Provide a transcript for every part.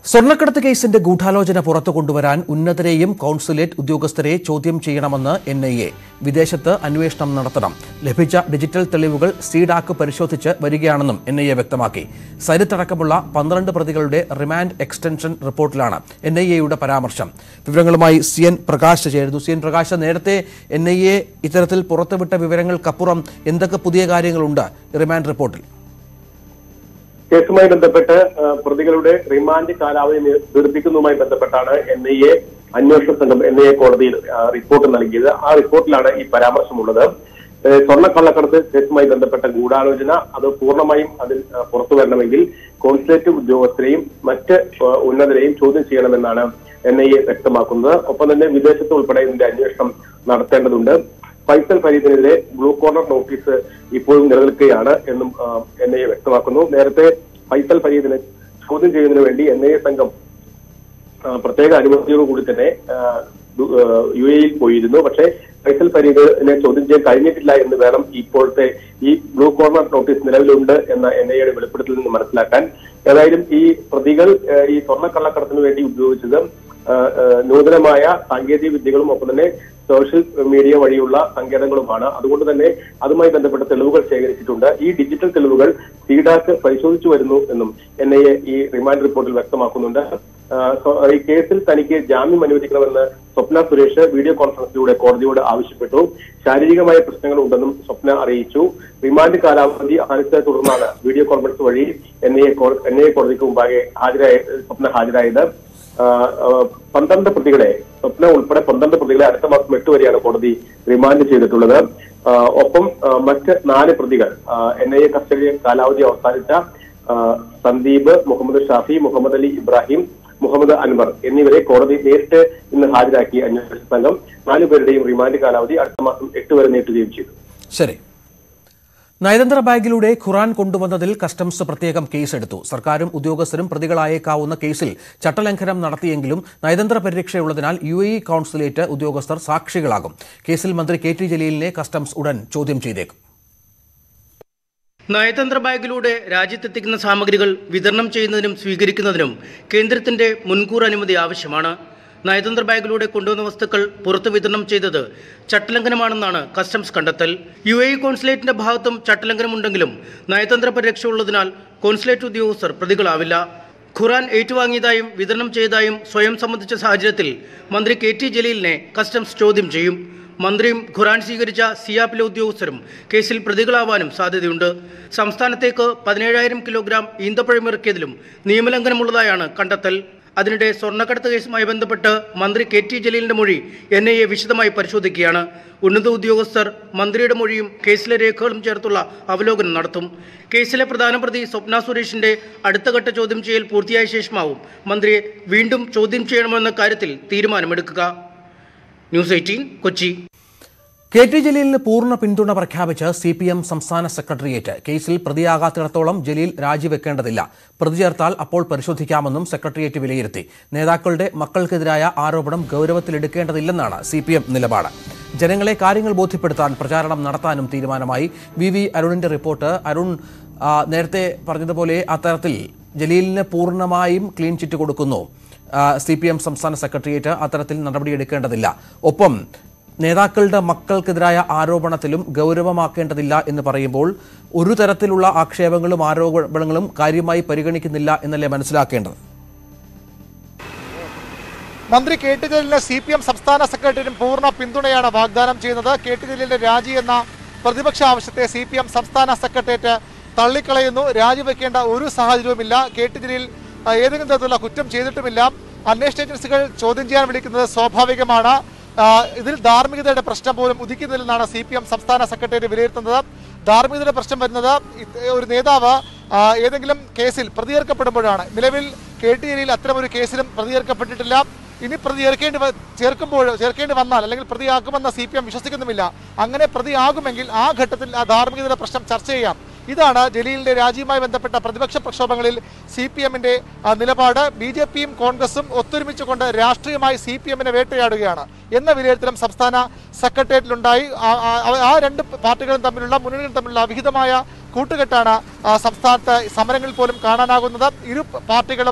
സ്വർണ്ണക്കടത്ത് കേസിന്റെ ഗൂഢാലോചന പുറത്തു കൊണ്ടുവരാൻ ഉന്നതരെയും കോൺസുലേറ്റ് ഉദ്യോഗസ്ഥരെ ചോദ്യം ചെയ്യണമെന്ന് എൻ ഐ എ വിദേശത്ത് അന്വേഷണം നടത്തണം ലഭിച്ച ഡിജിറ്റൽ തെളിവുകൾ സീഡാക്ക് പരിശോധിച്ച് വരികയാണെന്നും എൻ ഐ എ വ്യക്തമാക്കി സരിത്തടക്കമുള്ള പന്ത്രണ്ട് പ്രതികളുടെ റിമാൻഡ് എക്സ്റ്റൻഷൻ റിപ്പോർട്ടിലാണ് എൻ ഐ എയുടെ പരാമർശം വിവരങ്ങളുമായി സി എൻ പ്രകാശ് ചേരുന്നു സി എൻ പ്രകാശ് നേരത്തെ എൻ ഐ എ ഇത്തരത്തിൽ പുറത്തുവിട്ട വിവരങ്ങൾക്കപ്പുറം എന്തൊക്കെ പുതിയ കാര്യങ്ങളുണ്ട് റിമാൻഡ് റിപ്പോർട്ടിൽ കേസുമായി ബന്ധപ്പെട്ട് ആ, പ്രതികളുടെ റിമാൻഡ് കാലാവധി നി- ദീർഘിക്കുന്നതുമായി ബന്ധപ്പെട്ടാണ് എൻ ഐ എ അന്വേഷണ സംഘം എൻ ഐ എ കോടതിയിൽ ആ, റിപ്പോർട്ട് നൽകിയത് ആ റിപ്പോർട്ടിലാണ് ഈ പരാമർശമുള്ളത് ഏ, സ്വർണ്ണക്കള്ളക്കടത്ത് കേസുമായി ബന്ധപ്പെട്ട ഗൂഢാലോചന അത് പൂർണ്ണമായും അതിൽ ആ, പുറത്തു വരണമെങ്കിൽ കോൺസുലേറ്റ് ഉദ്യോഗസ്ഥരെയും മറ്റ് ആ, ഉന്നതരെയും ചോദ്യം ചെയ്യണമെന്നാണ് എൻ ഐ എ വ്യക്തമാക്കുന്നത് ഒപ്പം തന്നെ വിദേശത്ത് ഉൾപ്പെടെ ഇതിന്റെ അന്വേഷണം നടത്തേണ്ടതുണ്ട് ഫൈസൽ ഫരീദിനെതിരെ ബ്ലൂ കോർണർ നോട്ടീസ് ഇപ്പോഴും നിലനിൽക്കുകയാണ് എന്നും എൻ ഐ എ വ്യക്തമാക്കുന്നു നേരത്തെ ഫൈസൽ ഫരീദിനെ ചോദ്യം ചെയ്യുന്നതിന് വേണ്ടി എൻ ഐ എ സംഘം ആ, പ്രത്യേക അനുമതിയോടുകൂടി തന്നെ ആ, ദു- ആ, യു എയിൽ പോയിരുന്നു പക്ഷേ ഫൈസൽ ഫരീദിനെ ചോദ്യം ചെയ്യാൻ കഴിഞ്ഞിട്ടില്ല എന്ന് വേണം ഇപ്പോഴത്തെ ഈ ബ്ലൂ കോർണർ നോട്ടീസ് നിലവിലുണ്ട് എന്ന എൻ ഐ എയുടെ വെളിപ്പെടുത്തലിൽ നിന്ന് മനസ്സിലാക്കാൻ ഏതായാലും ഈ പ്രതികൾ ആ, ഈ സ്വർണ്ണക്കള്ളക്കടത്തിന് വേണ്ടി ഉപയോഗിച്ചത് ആ, ആ, നൂതനമായ സാങ്കേതിക വിദ്യകളും ഒപ്പം തന്നെ സോഷ്യൽ മീഡിയ വഴിയുള്ള സങ്കേതങ്ങളുമാണ് അതുകൊണ്ട് തന്നെ അതുമായി ബന്ധപ്പെട്ട തെളിവുകൾ ശേഖരിച്ചിട്ടുണ്ട് ഈ ഡിജിറ്റൽ തെളിവുകൾ സീഡാക്ക് പരിശോധിച്ചു വരുന്നു എന്നും എൻ ഐ എ ഈ റിമാൻഡ് റിപ്പോർട്ടിൽ വ്യക്തമാക്കുന്നുണ്ട് ആ, സോ- ഈ കേസിൽ തനിക്ക് ജാമ്യം അനുവദിക്കണമെന്ന് സ്വപ്ന സുരേഷ് വീഡിയോ കോൺഫറൻസിലൂടെ കോടതിയോട് ആവശ്യപ്പെട്ടു ശാരീരികമായ പ്രശ്നങ്ങൾ ഉണ്ടെന്നും സ്വപ്ന അറിയിച്ചു റിമാൻഡ് കാലാവധി അവസാനിച്ചതിനെ തുടർന്നാണ് വീഡിയോ കോൺഫറൻസ് വഴി N I A N I A കോടതിക്ക് മുമ്പാകെ ഹാജരായ സ്വപ്ന ഹാജരായത് ആ, ആ, പന്ത്രണ്ട് പ്രതികളെ സ്വപ്ന ഉൾപ്പെടെ പന്ത്രണ്ട് പ്രതികളെ അടുത്ത മാസം എട്ട് വരെയാണ് കോടതി റിമാൻഡ് ചെയ്തിട്ടുള്ളത് ആ, ഒപ്പം ആ, മറ്റ് നാല് പ്രതികൾ എൻ ഐ എ കസ്റ്റഡി കാലാവധി അവസാനിച്ച ആ, സന്ദീപ് മുഹമ്മദ് ഷാഫി മുഹമ്മദ് അലി ഇബ്രാഹിം മുഹമ്മദ് അൻവർ എന്നിവരെ കോടതി നേരിട്ട് ഇന്ന് ഹാജരാക്കി അന്വേഷണ സംഘം നാലുപേരുടെയും റിമാൻഡ് കാലാവധി അടുത്ത മാസം എട്ട് വരെ നീട്ടുകയും ചെയ്തു ശരി നയതന്ത്ര ബാഗിലൂടെ ഖുറാൻ കൊണ്ടുവന്നതിൽ കസ്റ്റംസ് പ്രത്യേകം കേസെടുത്തു സർക്കാരും ഉദ്യോഗസ്ഥരും പ്രതികളായേക്കാവുന്ന കേസിൽ ചട്ടലംഘനം നടത്തിയെങ്കിലും നയതന്ത്ര പരിരക്ഷയുള്ളതിനാൽ യു എ ഇ കൌൺസിലേറ്റ് ഉദ്യോഗസ്ഥർ സാക്ഷികളാകും കേസിൽ മന്ത്രി കെ ടി ജലീലിനെ കസ്റ്റംസ് ഉടൻ ചോദ്യം ചെയ്തേക്കും നയതന്ത്ര ബാഗിലൂടെ രാജ്യത്തെത്തിക്കുന്ന സാമഗ്രികൾ വിതരണം ചെയ്യുന്നതിനും സ്വീകരിക്കുന്നതിനും കേന്ദ്രത്തിന്റെ മുൻകൂർ അനുമതി ആവശ്യമാണ് നയതന്ത്ര ബാഗിലൂടെ കൊണ്ടുവന്ന വസ്തുക്കൾ പുറത്തു വിതരണം ചെയ്തത് ചട്ടലംഘനമാണെന്നാണ് കസ്റ്റംസ് കണ്ടെത്തൽ യു എ കോൺസുലേറ്റിന്റെ ഭാഗത്തും ചട്ടലംഘനമുണ്ടെങ്കിലും നയതന്ത്ര പരിരക്ഷ ഉള്ളതിനാൽ കോൺസുലേറ്റ് ഉദ്യോഗസ്ഥർ പ്രതികളാവില്ല ഖുറാൻ ഏറ്റുവാങ്ങിയതായും വിതരണം ചെയ്തതായും സ്വയം സംബന്ധിച്ച സാഹചര്യത്തിൽ മന്ത്രി കെ ടി ജലീലിനെ കസ്റ്റംസ് ചോദ്യം ചെയ്യും മന്ത്രിയും ഖുറാൻ സ്വീകരിച്ച സിയാപ്പിലെ ഉദ്യോഗസ്ഥരും കേസിൽ പ്രതികളാവാനും സാധ്യതയുണ്ട് സംസ്ഥാനത്തേക്ക് പതിനേഴായിരം കിലോഗ്രാം ഈന്തപ്പഴം ഇറക്കിയതിലും നിയമലംഘനമുള്ളതായാണ് കണ്ടെത്തൽ അതിനിടെ സ്വർണ്ണക്കടത്ത് കേസുമായി ബന്ധപ്പെട്ട് മന്ത്രി കെ ടി ജലീലിന്റെ മൊഴി എൻ ഐ എ വിശദമായി പരിശോധിക്കുകയാണ് ഉന്നത ഉദ്യോഗസ്ഥർ മന്ത്രിയുടെ മൊഴിയും കേസിലെ രേഖകളും ചേർത്തുള്ള അവലോകനം നടത്തും കേസിലെ പ്രധാന പ്രതി സ്വപ്ന സുരേഷിന്റെ അടുത്ത ഘട്ട ചോദ്യം ചെയ്യൽ പൂർത്തിയായ ശേഷമാവും മന്ത്രിയെ വീണ്ടും ചോദ്യം ചെയ്യണമെന്ന കാര്യത്തിൽ തീരുമാനമെടുക്കുക news eighteen Kochi K T ജലീലിന് പൂർണ്ണ പിന്തുണ പ്രഖ്യാപിച്ച് സി പി എം സംസ്ഥാന സെക്രട്ടേറിയറ്റ് കേസിൽ പ്രതിയാകാത്തിടത്തോളം ജലീൽ രാജിവെക്കേണ്ടതില്ല പ്രതി ചേർത്താൽ അപ്പോൾ പരിശോധിക്കാമെന്നും സെക്രട്ടേറിയറ്റ് വിലയിരുത്തി നേതാക്കളുടെ മക്കൾക്കെതിരായ ആരോപണം ഗൗരവത്തിലെടുക്കേണ്ടതില്ലെന്നാണ് സി പി എം നിലപാട് ജനങ്ങളെ കാര്യങ്ങൾ ബോധ്യപ്പെടുത്താൻ പ്രചാരണം നടത്താനും തീരുമാനമായി വി വി അരുണിന്റെ റിപ്പോർട്ട് അരുൺ ആ, നേരത്തെ പറഞ്ഞതുപോലെ അത്തരത്തിൽ ജലീലിന് പൂർണ്ണമായും ക്ലീൻ ചിറ്റ് കൊടുക്കുന്നു സി പി എം സംസ്ഥാന സെക്രട്ടേറിയറ്റ് അത്തരത്തിൽ നടപടിയെടുക്കേണ്ടതില്ല ഒപ്പം നേതാക്കളുടെ മക്കൾക്കെതിരായ ആരോപണത്തിലും ഗൗരവമാക്കേണ്ടതില്ല എന്ന് പറയുമ്പോൾ ഒരു തരത്തിലുള്ള ആക്ഷേപങ്ങളും ആരോപണങ്ങളും കാര്യമായി പരിഗണിക്കുന്നില്ല എന്നല്ലേ മനസ്സിലാക്കേണ്ടത് മന്ത്രി കെ ടി ജലീലിന് സി പി എം സംസ്ഥാന സെക്രട്ടറിയും പൂർണ്ണ പിന്തുണയാണ് വാഗ്ദാനം ചെയ്യുന്നത് കെ ടി ജലീലിന്റെ രാജി എന്ന പ്രതിപക്ഷ ആവശ്യത്തെ സി പി എം സംസ്ഥാന സെക്രട്ടേറിയറ്റ് തള്ളിക്കളയുന്നു രാജിവെക്കേണ്ട ഒരു സാഹചര്യവുമില്ല കെ ടി ജലീൽ ആ, ഏതെങ്കിലും തരത്തിലുള്ള കുറ്റം ചെയ്തിട്ടുമില്ല അന്വേഷണ ഏജൻസികൾ ചോദ്യം ചെയ്യാൻ വിളിക്കുന്നത് സ്വാഭാവികമാണ് ആ, ഇതിൽ ധാർമ്മികതയുടെ പ്രശ്നം പോലും ഉദിക്കുന്നില്ലെന്നാണ് സി പി എം സംസ്ഥാന സെക്രട്ടറി വിലയിരുത്തുന്നത് ധാർമ്മികതയുടെ പ്രശ്നം വരുന്നത് ഇത് ഒരു നേതാവ് ആ, ഏതെങ്കിലും കേസിൽ പ്രതിയേർക്കപ്പെടുമ്പോഴാണ് നിലവിൽ കെ ടി ജലീൽ അത്തരമൊരു കേസിലും പ്രതിയേർക്കപ്പെട്ടിട്ടില്ല ഇനി പ്രതി ചേർക്കേണ്ടി വ- ചേർക്കുമ്പോൾ ചേർക്കേണ്ടി വന്നാൽ അല്ലെങ്കിൽ പ്രതിയാക്കുമെന്ന് സി പി എം വിശ്വസിക്കുന്നുമില്ല അങ്ങനെ പ്രതിയാകുമെങ്കിൽ ആ ഘട്ടത്തിൽ ആ ധാർമ്മികതയുടെ പ്രശ്നം ചർച്ച ചെയ്യാം ഇതാണ് ജലീലിന്റെ രാജിയുമായി ബന്ധപ്പെട്ട പ്രതിപക്ഷ പ്രക്ഷോഭങ്ങളിൽ സി പി എമ്മിന്റെ നിലപാട് ബി ജെ പിയും കോൺഗ്രസും ഒത്തൊരുമിച്ചുകൊണ്ട് രാഷ്ട്രീയമായി സി പി എമ്മിനെ വേട്ടയാടുകയാണ് എന്ന വിലയിരുത്തലും സംസ്ഥാന സെക്രട്ടേറിയറ്റിലുണ്ടായി ആ- ആ- ആ രണ്ട് പാർട്ടികളും തമ്മിലുള്ള മുന്നണികളും തമ്മിലുള്ള അവിഹിതമായ കൂട്ടുകെട്ടാണ് ആ, സംസ്ഥാനത്ത് സമരങ്ങളിൽ പോലും കാണാനാകുന്നത് ഇരു പാർട്ടികളും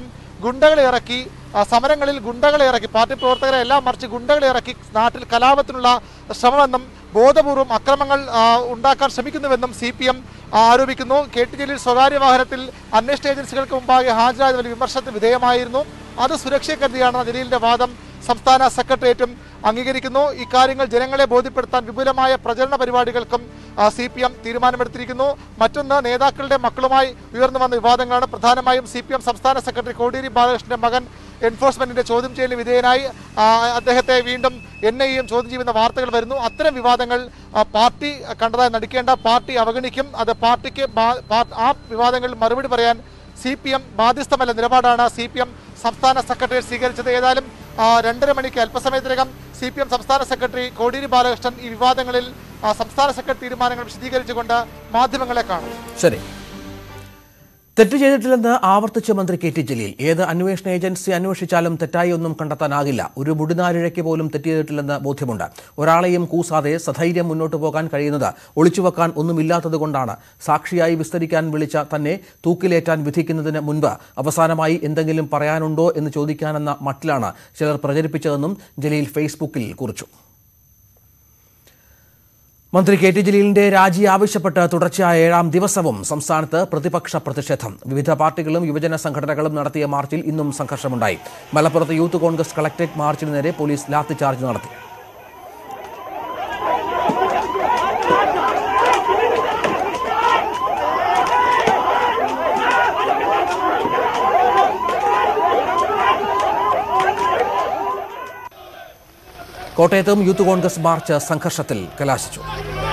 ഗുണ്ടകളെ ഇറക്കി ആ, സമരങ്ങളിൽ ഗുണ്ടകളെ ഇറക്കി പാർട്ടി പ്രവർത്തകരെ എല്ലാം മറിച്ച് ഗുണ്ടകളെ ഇറക്കി നാട്ടിൽ കലാപത്തിനുള്ള ശ്രമമെന്നും ബോധപൂർവം അക്രമങ്ങൾ ആ, ഉണ്ടാക്കാൻ ശ്രമിക്കുന്നുവെന്നും സി പി എം ആരോപിക്കുന്നു കെ ടി ജലീൽ സ്വകാര്യ വാഹനത്തിൽ അന്വേഷണ ഏജൻസികൾക്ക് മുമ്പാകെ ഹാജരായ വലിയ വിമർശനത്തിന് വിധേയമായിരുന്നു അത് സുരക്ഷയെ കരുതിയാണെന്ന ജലീലിന്റെ വാദം സംസ്ഥാന സെക്രട്ടേറിയറ്റും അംഗീകരിക്കുന്നു ഇക്കാര്യങ്ങൾ ജനങ്ങളെ ബോധ്യപ്പെടുത്താൻ വിപുലമായ പ്രചരണ പരിപാടികൾക്കും സി പി എം തീരുമാനമെടുത്തിരിക്കുന്നു മറ്റൊന്ന് നേതാക്കളുടെ മക്കളുമായി ഉയർന്നു വന്ന വിവാദങ്ങളാണ് പ്രധാനമായും സി പി എം സംസ്ഥാന സെക്രട്ടറി കോടിയേരി ബാലകൃഷ്ണന്റെ മകൻ എൻഫോഴ്സ്മെന്റിന്റെ ചോദ്യം ചെയ്യലിന് വിധേയനായി ആ, അദ്ദേഹത്തെ വീണ്ടും എൻ ഐ എം ചോദ്യം ചെയ്യുന്ന വാർത്തകൾ വരുന്നു അത്തരം വിവാദങ്ങൾ ആ, പാർട്ടി കണ്ടതായി നടിക്കേണ്ട പാർട്ടി അവഗണിക്കും അത് പാർട്ടിക്ക് ബാ- പാ- ആ വിവാദങ്ങളിൽ മറുപടി പറയാൻ സി പി എം ബാധ്യസ്ഥമല്ല നിലപാടാണ് സി പി എം സംസ്ഥാന സെക്രട്ടറി സ്വീകരിച്ചത് ഏതായാലും ആ, രണ്ടര മണിക്ക് അല്പസമയത്തിനകം സി പി എം സംസ്ഥാന സെക്രട്ടറി കോടിയേരി ബാലകൃഷ്ണൻ ഈ വിവാദങ്ങളിൽ ആ, സംസ്ഥാന സെക്രട്ടറി തീരുമാനങ്ങൾ വിശദീകരിച്ചുകൊണ്ട് മാധ്യമങ്ങളെ കാണും ശരി തെറ്റ് ചെയ്തിട്ടില്ലെന്ന് ആവർത്തിച്ച മന്ത്രി കെ ടി ജലീൽ ഏത് അന്വേഷണ ഏജൻസി അന്വേഷിച്ചാലും തെറ്റായി ഒന്നും കണ്ടെത്താനാകില്ല ഒരു മുടിനാരിഴയ്ക്ക് പോലും തെറ്റ് ചെയ്തിട്ടില്ലെന്ന് ബോധ്യമുണ്ട് ഒരാളെയും കൂസാതെ സധൈര്യം മുന്നോട്ട് പോകാൻ കഴിയുന്നത് ഒളിച്ചുവെക്കാൻ ഒന്നുമില്ലാത്തതുകൊണ്ടാണ് സാക്ഷിയായി വിസ്തരിക്കാൻ വിളിച്ച തന്നെ തൂക്കിലേറ്റാൻ വിധിക്കുന്നതിന് മുൻപ് അവസാനമായി എന്തെങ്കിലും പറയാനുണ്ടോ എന്ന് ചോദിക്കാനെന്ന മട്ടിലാണ് ചിലർ പ്രചരിപ്പിച്ചതെന്നും ജലീൽ ഫേസ്ബുക്കിൽ കുറിച്ചു മന്ത്രി കെ ടി ജലീലിന്റെ രാജി ആവശ്യപ്പെട്ട് തുടർച്ചയായ ഏഴാം ദിവസവും സംസ്ഥാനത്ത് പ്രതിപക്ഷ പ്രതിഷേധം വിവിധ പാർട്ടികളും യുവജന സംഘടനകളും നടത്തിയ മാർച്ചിൽ ഇന്നും സംഘർഷമുണ്ടായി മലപ്പുറത്ത് യൂത്ത് കോൺഗ്രസ് കളക്ടറേറ്റ് മാർച്ചിന് നേരെ പോലീസ് ലാത്തിചാർജ് നടത്തി കോട്ടയത്തും യൂത്ത് കോൺഗ്രസ് മാർച്ച് സംഘർഷത്തിൽ കലാശിച്ചു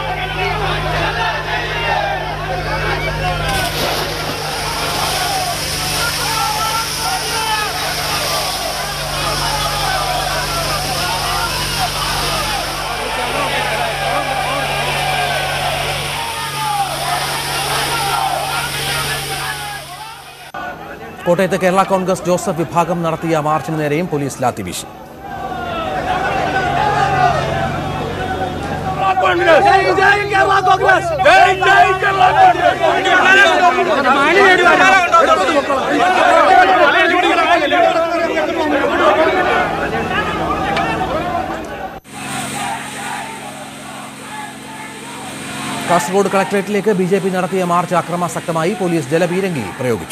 കോട്ടയത്ത് കേരള കോൺഗ്രസ് ജോസഫ് വിഭാഗം നടത്തിയ മാർച്ചിന് നേരെയും പോലീസ് ലാത്തി വീശി കാസർഗോഡ് കളക്ടറേറ്റിലേക്ക് ബി ജെ പി നടത്തിയ മാർച്ച് അക്രമാസക്തമായി പോലീസ് ജലപീരങ്കി പ്രയോഗിച്ചു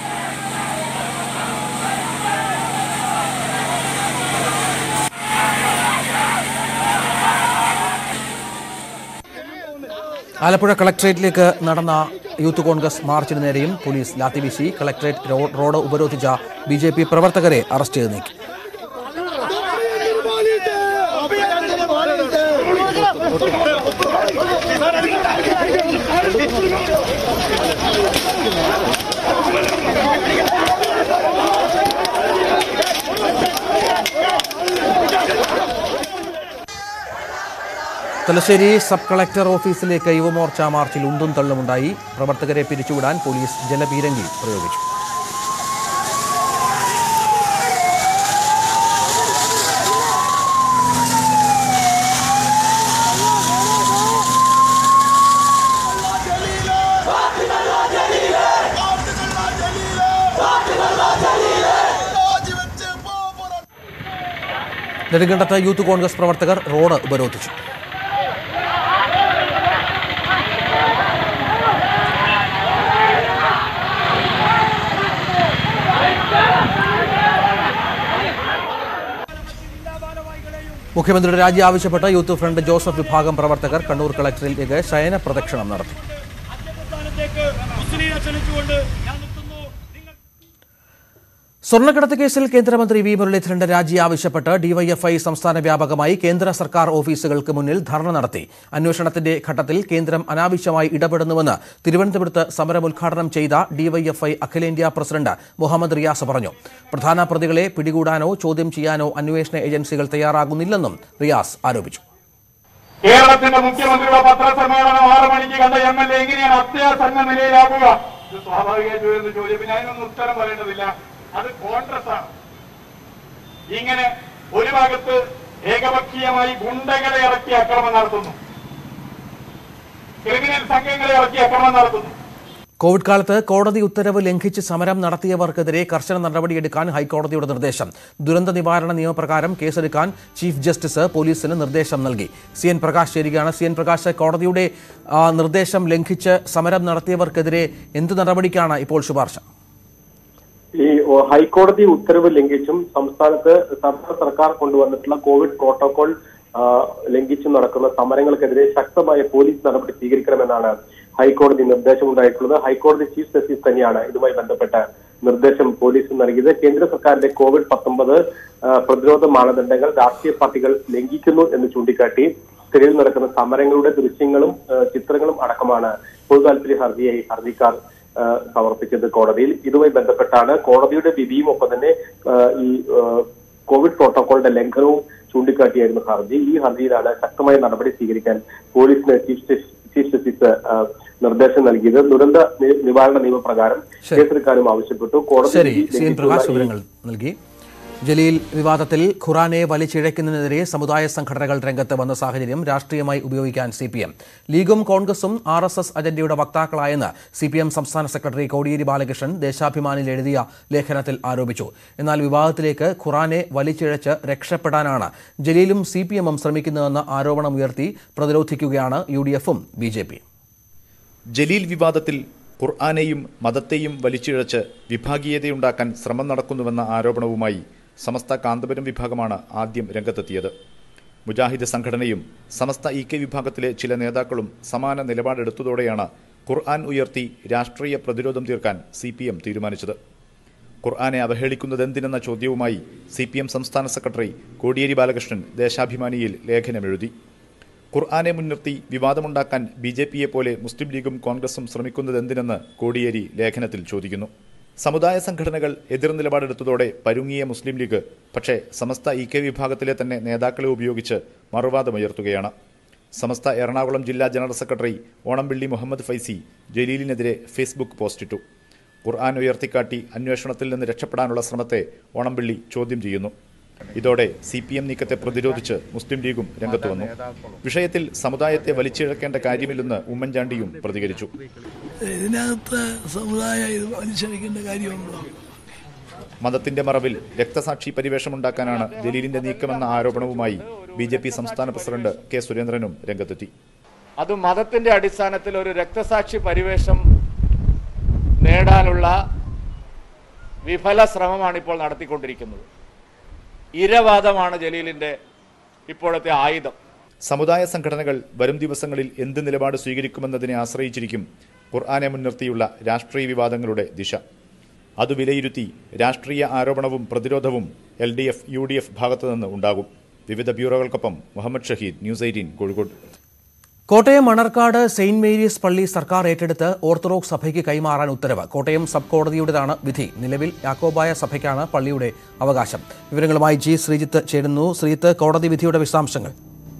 ആലപ്പുഴ കളക്ടറേറ്റിലേക്ക് നടന്ന യൂത്ത് കോൺഗ്രസ് മാർച്ചിന് നേരെയും പോലീസ് ലാത്തിവീശി കളക്ടറേറ്റ് റോ- റോഡ് ഉപരോധിച്ച ബി ജെ പി പ്രവർത്തകരെ അറസ്റ്റ് ചെയ്ത് നീക്കി തലശ്ശേരി സബ് കളക്ടർ ഓഫീസിലേക്ക് യുവമോർച്ച മാർച്ചിൽ ഉന്തും തള്ളുമുണ്ടായി പ്രവർത്തകരെ പിരിച്ചുവിടാൻ പോലീസ് ജലപീരങ്കി പ്രയോഗിച്ചു നെടുങ്കണ്ടത്ത് യൂത്ത് കോൺഗ്രസ് പ്രവർത്തകർ റോഡ് ഉപരോധിച്ചു മുഖ്യമന്ത്രിയുടെ രാജി ആവശ്യപ്പെട്ട് യൂത്ത് ഫ്രണ്ട് ജോസഫ് വിഭാഗം പ്രവർത്തകർ കണ്ണൂർ കളക്ടറിലേക്ക് ശയന പ്രദക്ഷിണം നടത്തി സ്ഥാനത്തേക്ക് മുസ്ലിം ക്ഷണിച്ചുകൊണ്ട് ഞാൻ നിർത്തുന്നു നിങ്ങൾ സ്വർണ്ണക്കടത്ത് കേസിൽ കേന്ദ്രമന്ത്രി വി മുരളീധരന്റെ രാജി ആവശ്യപ്പെട്ട് ഡിവൈഎഫ്ഐ സംസ്ഥാന വ്യാപകമായി കേന്ദ്ര സർക്കാർ ഓഫീസുകൾക്ക് മുന്നിൽ ധർണ നടത്തി അന്വേഷണത്തിന്റെ ഘട്ടത്തിൽ കേന്ദ്രം അനാവശ്യമായി ഇടപെടുന്നുവെന്ന് തിരുവനന്തപുരത്ത് സമരം ഉദ്ഘാടനം ചെയ്ത ഡിവൈഎഫ്ഐ അഖിലേന്ത്യാ പ്രസിഡന്റ് മുഹമ്മദ് റിയാസ് പറഞ്ഞു പ്രധാന പ്രതികളെ പിടികൂടാനോ ചോദ്യം ചെയ്യാനോ അന്വേഷണ ഏജൻസികൾ തയ്യാറാകുന്നില്ലെന്നും റിയാസ് ആരോപിച്ചു കേരളത്തിന്റെ മുഖ്യമന്ത്രിയുടെ പത്രസമ്മേളനം ആറ് മണിക്ക് കണ്ട എം എൽ എ എങ്ങനെയാണ് അത്യാസന്ന നിലയിലാകുക ഇത് സ്വാഭാവികമായി ചോദിക്കുന്ന ചോദ്യം പിന്നെ അതിനൊന്നും ഉത്തരം പറയേണ്ടതില്ല അത് കോൺഗ്രസ് ആണ് ഇങ്ങനെ ഒരു ഭാഗത്ത് ഏകപക്ഷീയമായി ഗുണ്ടകളെ ഇറക്കി അക്രമം നടത്തുന്നു ക്രിമിനൽ സംഘങ്ങളെ ഇറക്കി അക്രമം നടത്തുന്നു കോവിഡ് കാലത്ത് കോടതി ഉത്തരവ് ലംഘിച്ച് സമരം നടത്തിയവർക്കെതിരെ കർശന നടപടിയെടുക്കാൻ ഹൈക്കോടതിയുടെ നിർദ്ദേശം ദുരന്ത നിവാരണ നിയമപ്രകാരം കേസെടുക്കാൻ ചീഫ് ജസ്റ്റിസ് പോലീസിന് നിർദ്ദേശം നൽകി സി എൻ പ്രകാശ് ചേരുകയാണ് സി എൻ പ്രകാശ് കോടതിയുടെ ആ, നിർദ്ദേശം ലംഘിച്ച് സമരം നടത്തിയവർക്കെതിരെ എന്ത് നടപടിക്കാണ് ഇപ്പോൾ ശുപാർശ ഈ ഓ, ഹൈക്കോടതി ഉത്തരവ് ലംഘിച്ചും സംസ്ഥാനത്ത് സംസ്ഥാന സർക്കാർ കൊണ്ടുവന്നിട്ടുള്ള കോവിഡ് പ്രോട്ടോകോൾ ആ, ലംഘിച്ചും നടക്കുന്ന സമരങ്ങൾക്കെതിരെ ശക്തമായ പോലീസ് നടപടി സ്വീകരിക്കണമെന്നാണ് ഹൈക്കോടതി നിർദ്ദേശമുണ്ടായിട്ടുള്ളത് ഹൈക്കോടതി ചീഫ് ജസ്റ്റിസ് തന്നെയാണ് ഇതുമായി ബന്ധപ്പെട്ട നിർദ്ദേശം പോലീസിന് നൽകിയത് കേന്ദ്ര സർക്കാരിന്റെ കോവിഡ് പത്തൊമ്പത് പ്രതിരോധ മാനദണ്ഡങ്ങൾ രാഷ്ട്രീയ പാർട്ടികൾ ലംഘിക്കുന്നു എന്ന് ചൂണ്ടിക്കാട്ടി തെരുവിൽ നടക്കുന്ന സമരങ്ങളുടെ ദൃശ്യങ്ങളും ആ, ചിത്രങ്ങളും അടക്കമാണ് പൊതു താല്പര്യ ഹർജിയായി ഹർജിക്കാർ ആ, സമർപ്പിച്ചത് കോടതിയിൽ ഇതുമായി ബന്ധപ്പെട്ടാണ് കോടതിയുടെ വിധിയും ഒപ്പം തന്നെ ആ, ഈ ആ, കോവിഡ് പ്രോട്ടോകോളിന്റെ ലംഘനവും ചൂണ്ടിക്കാട്ടിയായിരുന്നു ഹർജി ഈ ഹർജിയിലാണ് ശക്തമായ നടപടി സ്വീകരിക്കാൻ പോലീസിന് ചീഫ് ജസ്റ്റിസ് ചീഫ് ജസ്റ്റിസ് ആ, നിർദ്ദേശം നൽകിയത് ദുരന്ത നി- നിവാരണ നിയമപ്രകാരം ശരി. കേസെടുക്കാനും ആവശ്യപ്പെട്ടു കോടതി ശരി വിധി സി എൻ ലംഘിച്ചുള്ള പ്രകാശ് ഈ വിവരങ്ങൾ നൽകി ജലീൽ വിവാദത്തിൽ ഖുറാനെ വലിച്ചിഴയ്ക്കുന്നതിനെതിരെ സമുദായ സംഘടനകൾ രംഗത്ത് വന്ന സാഹചര്യം രാഷ്ട്രീയമായി ഉപയോഗിക്കാൻ സി പി എം ലീഗും കോൺഗ്രസും ആർ എസ് എസ് അജണ്ടയുടെ വക്താക്കളായെന്ന് സി പി എം സംസ്ഥാന സെക്രട്ടറി കോടിയേരി ബാലകൃഷ്ണൻ ദേശാഭിമാനിൽ എഴുതിയ ലേഖനത്തിൽ ആരോപിച്ചു എന്നാൽ വിവാദത്തിലേക്ക് ഖുറാനെ വലിച്ചിഴച്ച് രക്ഷപ്പെടാനാണ് ജലീലും സി പി എമ്മും ശ്രമിക്കുന്നതെന്ന ആരോപണം ഉയർത്തി പ്രതിരോധിക്കുകയാണ് യു ഡി എഫും ബി ജെ പി ജലീൽ വിവാദത്തിൽ ഖുർആാനെയും മതത്തെയും വലിച്ചിഴച്ച് വിഭാഗീയതയുണ്ടാക്കാൻ ശ്രമം നടക്കുന്നുവെന്ന ആരോപണവുമായി സമസ്ത കാന്തപുരം വിഭാഗമാണ് ആദ്യം രംഗത്തെത്തിയത് മുജാഹിദ് സംഘടനയും സമസ്ത ഇ കെ വിഭാഗത്തിലെ ചില നേതാക്കളും സമാന നിലപാടെടുത്തതോടെയാണ് ഖുർആൻ ഉയർത്തി രാഷ്ട്രീയ പ്രതിരോധം തീർക്കാൻ സി പി എം തീരുമാനിച്ചത് ഖുർആനെ അവഹേളിക്കുന്നതെന്തിനെന്ന ചോദ്യവുമായി സി പി എം സംസ്ഥാന സെക്രട്ടറി കോടിയേരി ബാലകൃഷ്ണൻ ദേശാഭിമാനിയിൽ ലേഖനമെഴുതി ഖുർആനെ മുൻനിർത്തി വിവാദമുണ്ടാക്കാൻ ബി ജെ പിയെ പോലെ മുസ്ലിം ലീഗും കോൺഗ്രസും ശ്രമിക്കുന്നതെന്തിനെന്ന് കോടിയേരി ലേഖനത്തിൽ ചോദിക്കുന്നു സമുദായ സംഘടനകൾ എതിർ നിലപാടെടുത്തതോടെ പരുങ്ങിയ മുസ്ലിം ലീഗ് പക്ഷേ സമസ്ത ഇ കെ വിഭാഗത്തിലെ തന്നെ നേതാക്കളെ ഉപയോഗിച്ച് മറുവാദമുയർത്തുകയാണ് സമസ്ത എറണാകുളം ജില്ലാ ജനറൽ സെക്രട്ടറി ഓണംപിള്ളി മുഹമ്മദ് ഫൈസി ജലീലിനെതിരെ ഫേസ്ബുക്ക് പോസ്റ്റിട്ടു ഖുർആൻ ഉയർത്തിക്കാട്ടി അന്വേഷണത്തിൽ നിന്ന് രക്ഷപ്പെടാനുള്ള ശ്രമത്തെ ഓണംപിള്ളി ചോദ്യം ചെയ്യുന്നു ഇതോടെ സി പി എം നീക്കത്തെ പ്രതിരോധിച്ച് മുസ്ലിം ലീഗും രംഗത്ത് വന്നു വിഷയത്തിൽ സമുദായത്തെ വലിച്ചിഴക്കേണ്ട കാര്യമില്ലെന്ന് ഉമ്മൻചാണ്ടിയും പ്രതികരിച്ചു ഇതിനകത്ത് സമുദായം ഇത് അനുസരിക്കേണ്ട കാര്യമുണ്ടോ മതത്തിന്റെ മറവിൽ രക്തസാക്ഷി പരിവേഷമുണ്ടാക്കാനാണ് ജലീലിന്റെ നീക്കമെന്ന ആരോപണവുമായി ബി ജെ പി സംസ്ഥാന പ്രസിഡന്റ് കെ സുരേന്ദ്രനും രംഗത്തെത്തി അത് മതത്തിന്റെ അടിസ്ഥാനത്തിൽ ഒരു രക്തസാക്ഷി പരിവേഷം നേടാനുള്ള വിഫല ശ്രമമാണ് ഇപ്പോൾ നടത്തിക്കൊണ്ടിരിക്കുന്നത് ഇരവാദമാണ് ജലീലിന്റെ ഇപ്പോഴത്തെ ആയുധം സമുദായ സംഘടനകൾ വരും ദിവസങ്ങളിൽ എന്ത് നിലപാട് സ്വീകരിക്കുമെന്നതിനെ ആശ്രയിച്ചിരിക്കും ഖുർആനെ മുൻനിർത്തിയുള്ള രാഷ്ട്രീയ വിവാദങ്ങളുടെ ദിശ അത് വിലയിരുത്തി രാഷ്ട്രീയ ആരോപണവും പ്രതിരോധവും L D F U D F ഭാഗത്തുനിന്ന് ഉണ്ടാകും വിവിധ ബ്യൂറോകൾക്കൊപ്പം Muhammad Shaheed news eighteen Kozhikode Kottayam Manarcad saint Mary's പള്ളി സർക്കാർ ഏറ്റെടുത്ത് ഓർത്തഡോക്സ് സഭയ്ക്ക് കൈമാറാൻ ഉത്തരവ് കോട്ടയം സബ് കോടതിയുടേതാണ് വിധി നിലവിൽ യാക്കോബായ സഭയ്ക്കാണ് പള്ളിയുടെ അവകാശം വിവരങ്ങളുമായി ജി ശ്രീജിത്ത് ചേരുന്നു ശ്രീജിത്ത് കോടതി വിധിയുടെ വിശദാംശങ്ങൾ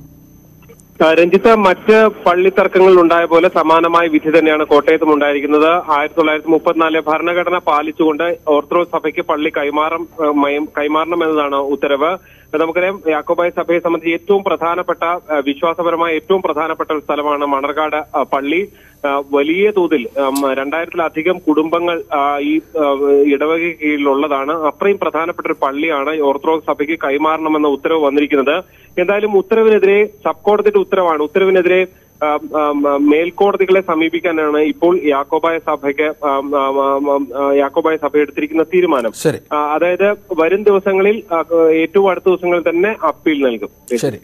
ആ, രഞ്ജിത്ത് മറ്റ് പള്ളി തർക്കങ്ങളിൽ ഉണ്ടായ പോലെ സമാനമായ വിധി തന്നെയാണ് കോട്ടയത്തും ഉണ്ടായിരിക്കുന്നത് ആയിരത്തി തൊള്ളായിരത്തി മുപ്പത്തിനാല് ഭരണഘടന പാലിച്ചുകൊണ്ട് ഓർത്തഡോക്സ് സഭയ്ക്ക് പള്ളി കൈമാറും ആ, മയം- കൈമാറണമെന്നതാണ് ഉത്തരവ് നമുക്കറിയാം യാക്കോബായ സഭയെ സംബന്ധിച്ച് ഏറ്റവും പ്രധാനപ്പെട്ട ആ, വിശ്വാസപരമായ ഏറ്റവും പ്രധാനപ്പെട്ട ഒരു സ്ഥലമാണ് മണർകാട് ആ, പള്ളി ആ, വലിയ തോതിൽ ഉം, രണ്ടായിരത്തിലധികം കുടുംബങ്ങൾ ആ, ഈ ആ, ഇടവക കീഴിലുള്ളതാണ് അത്രയും പ്രധാനപ്പെട്ട ഒരു പള്ളിയാണ് ഈ ഓർത്തഡോക്സ് സഭയ്ക്ക് കൈമാറണമെന്ന ഉത്തരവ് വന്നിരിക്കുന്നത് എന്തായാലും ഉത്തരവിനെതിരെ സബ് കോടതിയുടെ ഉത്തരവാണ് ഉത്തരവിനെതിരെ ആ, ആ, ആ, മേൽക്കോടതികളെ സമീപിക്കാനാണ് ഇപ്പോൾ യാക്കോബായ സഭയ്ക്ക് ആ, ആ, ആ, ആ, യാക്കോബായ സഭ എടുത്തിരിക്കുന്ന തീരുമാനം ശരി ആ, അതായത് വരും ദിവസങ്ങളിൽ ആ, ഏറ്റവും അടുത്ത ദിവസങ്ങളിൽ തന്നെ അപ്പീൽ നൽകും ശരി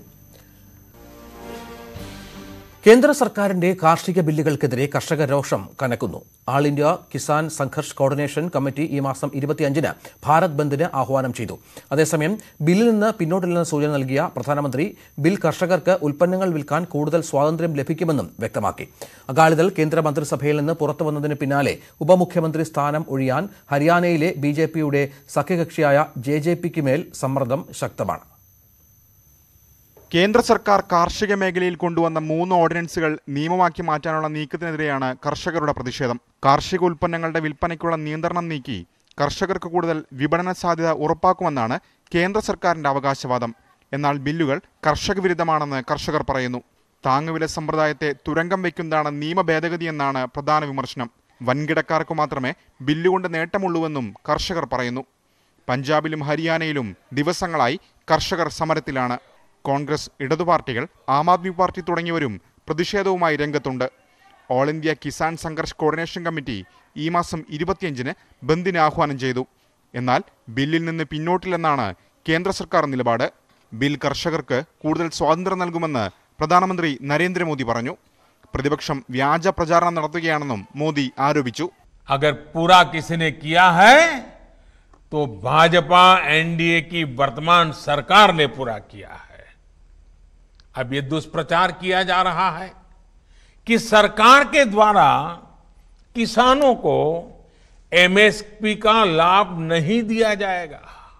കേന്ദ്ര സർക്കാരിന്റെ കാർഷിക ബില്ലുകൾക്കെതിരെ കർഷക രോഷം കനക്കുന്നു all India Kisan Sangharsh coordination committee ഈ മാസം ഇരുപത്തിയഞ്ചിന് ഭാരത് ബന്ദിന് ആഹ്വാനം ചെയ്തു അതേസമയം ബില്ലിൽ നിന്ന് പിന്നോട്ടില്ലെന്ന സൂചന നൽകിയ പ്രധാനമന്ത്രി ബിൽ കർഷകർക്ക് ഉൽപ്പന്നങ്ങൾ വിൽക്കാൻ കൂടുതൽ സ്വാതന്ത്ര്യം ലഭിക്കുമെന്നും വ്യക്തമാക്കി അകാലിദൾ കേന്ദ്ര മന്ത്രിസഭയിൽ നിന്ന് പുറത്തു വന്നതിന് പിന്നാലെ ഉപമുഖ്യമന്ത്രി സ്ഥാനം ഒഴിയാൻ ഹരിയാനയിലെ ബി ജെ പിയുടെ സഖ്യകക്ഷിയായ ജെ ജെ പിക്ക് മേൽ സമ്മർദ്ദം ശക്തമാണ് കേന്ദ്ര സർക്കാർ കാർഷിക മേഖലയിൽ കൊണ്ടുവന്ന മൂന്ന് ഓർഡിനൻസുകൾ നിയമമാക്കി മാറ്റാനുള്ള നീക്കത്തിനെതിരെയാണ് കർഷകരുടെ പ്രതിഷേധം കാർഷിക ഉൽപ്പന്നങ്ങളുടെ വിൽപ്പനയ്ക്കുള്ള നിയന്ത്രണം നീക്കി കർഷകർക്ക് കൂടുതൽ വിപണന സാധ്യത ഉറപ്പാക്കുമെന്നാണ് കേന്ദ്ര സർക്കാരിന്റെ അവകാശവാദം എന്നാൽ ബില്ലുകൾ കർഷക വിരുദ്ധമാണെന്ന് കർഷകർ പറയുന്നു താങ്ങുവില സമ്പ്രദായത്തെ തുരങ്കം വയ്ക്കുന്നതാണ് നിയമ ഭേദഗതിയെന്നാണ് പ്രധാന വിമർശനം വൻകിടക്കാർക്ക് മാത്രമേ ബില്ലുകൊണ്ട് നേട്ടമുള്ളൂവെന്നും കർഷകർ പറയുന്നു പഞ്ചാബിലും ഹരിയാനയിലും ദിവസങ്ങളായി കർഷകർ സമരത്തിലാണ് കോൺഗ്രസ് ഇടതു പാർട്ടികൾ ആം ആദ്മി പാർട്ടി തുടങ്ങിയവരും പ്രതിഷേധവുമായി രംഗത്തുണ്ട് all India Kisan Sangharsh coordination committee ഈ മാസം ഇരുപത്തിയഞ്ചിന് ബന്ദിന് ആഹ്വാനം ചെയ്തു എന്നാൽ ബില്ലിൽ നിന്ന് പിന്നോട്ടില്ലെന്നാണ് കേന്ദ്ര സർക്കാർ നിലപാട് ബിൽ കർഷകർക്ക് കൂടുതൽ സ്വാതന്ത്ര്യം നൽകുമെന്ന് പ്രധാനമന്ത്രി നരേന്ദ്രമോദി പറഞ്ഞു പ്രതിപക്ഷം വ്യാജ പ്രചാരണം നടത്തുകയാണെന്നും മോദി ആരോപിച്ചു अगर पूरा किसी ने किया है तो भाजपा एनडीए की वर्तमान सरकार ने पूरा किया है अब ये दुष्प्रचार किया जा रहा है कि सरकार के द्वारा किसानों को एमएसपी का लाभ नहीं दिया जाएगा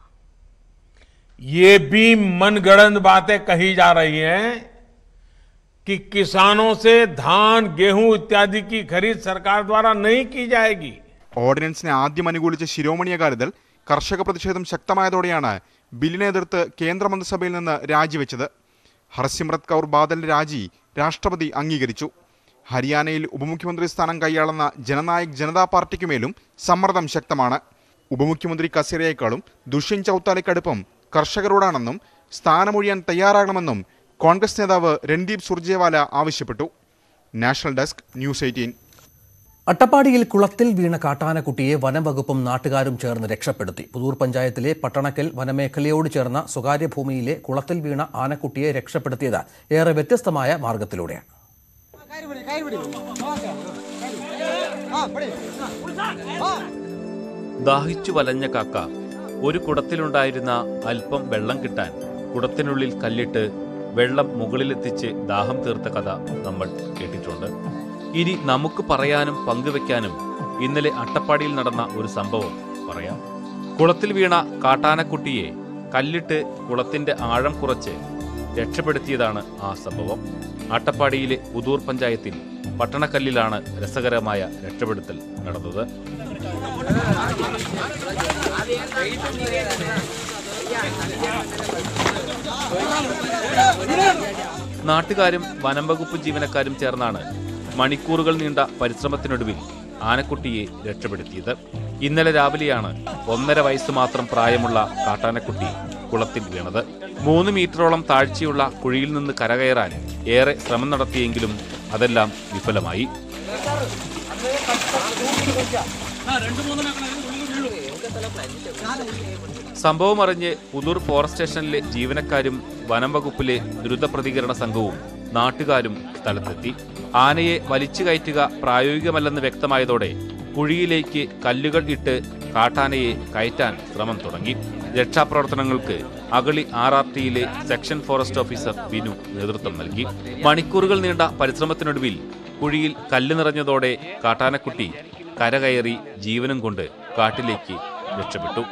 ये भी मनगढ़ंत बातें कही जा रही हैं कि किसानों से धान गेहूं इत्यादि की खरीद सरकार द्वारा नहीं की जाएगी ഓർഡിനൻസിനെ ആദ്യം അനുകൂലിച്ച ശിരോമണി അകാലിദൾ കർഷക പ്രതിഷേധം ശക്തമായതോടെയാണ് ബില്ലിനെ എതിർത്ത് കേന്ദ്രമന്ത്രിസഭയിൽ നിന്ന് രാജിവെച്ചത് ഹർസിമ്രത് കൗർ ബാദലിന്റെ രാജി രാഷ്ട്രപതി അംഗീകരിച്ചു ഹരിയാനയിൽ ഉപമുഖ്യമന്ത്രി സ്ഥാനം കൈയാളുന്ന ജനനായക് ജനതാ പാർട്ടിക്കുമേലും സമ്മർദ്ദം ശക്തമാണ് ഉപമുഖ്യമന്ത്രി കസേരയേക്കാളും ദുഷ്യന്ത് ചൌത്താലയ്ക്കടുപ്പം കർഷകരോടാണെന്നും സ്ഥാനമൊഴിയാൻ തയ്യാറാകണമെന്നും കോൺഗ്രസ് നേതാവ് രൺദീപ് സുർജേവാല ആവശ്യപ്പെട്ടു നാഷണൽ ഡെസ്ക് ന്യൂസ് എയ്റ്റീൻ അട്ടപ്പാടിയിൽ കുളത്തിൽ വീണ കാട്ടാനക്കുട്ടിയെ വനംവകുപ്പും നാട്ടുകാരും ചേർന്ന് രക്ഷപ്പെടുത്തി പുതൂർ പഞ്ചായത്തിലെ പട്ടണക്കൽ വനമേഖലയോട് ചേർന്ന സ്വകാര്യ ഭൂമിയിലെ കുളത്തിൽ വീണ ആനക്കുട്ടിയെ രക്ഷപ്പെടുത്തിയത് ഏറെ വ്യത്യസ്തമായ മാർഗത്തിലൂടെയാണ് ദാഹിച്ചു വലഞ്ഞ കാക്ക ഒരു കുടത്തിലുണ്ടായിരുന്ന അല്പം വെള്ളം കിട്ടാൻ കുടത്തിനുള്ളിൽ കല്ലിട്ട് വെള്ളം മുകളിലെത്തിച്ച് ദാഹം തീർത്ത കഥ നമ്മൾ കേട്ടിട്ടുണ്ട് ഇനി നമുക്ക് പറയാനും പങ്കുവെക്കാനും ഇന്നലെ അട്ടപ്പാടിയിൽ നടന്ന ഒരു സംഭവം പറയാം കുളത്തിൽ വീണ കാട്ടാനക്കുട്ടിയെ കല്ലിട്ട് കുളത്തിന്റെ ആഴം കുറച്ച് രക്ഷപ്പെടുത്തിയതാണ് ആ സംഭവം അട്ടപ്പാടിയിലെ പുതൂർ പഞ്ചായത്തിൽ പട്ടണക്കല്ലിലാണ് രസകരമായ രക്ഷപ്പെടുത്തൽ നടന്നത് നാട്ടുകാരും വനം വകുപ്പ് ജീവനക്കാരും ചേർന്നാണ് മണിക്കൂറുകൾ നീണ്ട പരിശ്രമത്തിനൊടുവിൽ ആനക്കുട്ടിയെ രക്ഷപ്പെടുത്തിയത് ഇന്നലെ രാവിലെയാണ് ഒന്നര വയസ്സ് മാത്രം പ്രായമുള്ള കാട്ടാനക്കുട്ടി കുളത്തിൽ വീണത് മൂന്ന് മീറ്ററോളം താഴ്ചയുള്ള കുഴിയിൽ നിന്ന് കരകയറാൻ ഏറെ ശ്രമം നടത്തിയെങ്കിലും അതെല്ലാം വിഫലമായി സംഭവം അറിഞ്ഞ് പുതൂർ ഫോറസ്റ്റ് സ്റ്റേഷനിലെ ജീവനക്കാരും വനം വകുപ്പിലെ ദ്രുത പ്രതികരണ സംഘവും നാട്ടുകാരും സ്ഥലത്തെത്തി ആനയെ വലിച്ചു കയറ്റുക പ്രായോഗികമല്ലെന്ന് വ്യക്തമായതോടെ കുഴിയിലേക്ക് കല്ലുകൾ ഇട്ട് കാട്ടാനയെ കയറ്റാൻ ശ്രമം തുടങ്ങി രക്ഷാപ്രവർത്തനങ്ങൾക്ക് അഗളി ആർ ആർ ടിയിലെ സെക്ഷൻ ഫോറസ്റ്റ് ഓഫീസർ ബിനു നേതൃത്വം നൽകി മണിക്കൂറുകൾ നീണ്ട പരിശ്രമത്തിനൊടുവിൽ കുഴിയിൽ കല്ല് നിറഞ്ഞതോടെ കാട്ടാനക്കുട്ടി കരകയറി ജീവനും കൊണ്ട് കാട്ടിലേക്ക് രക്ഷപ്പെട്ടു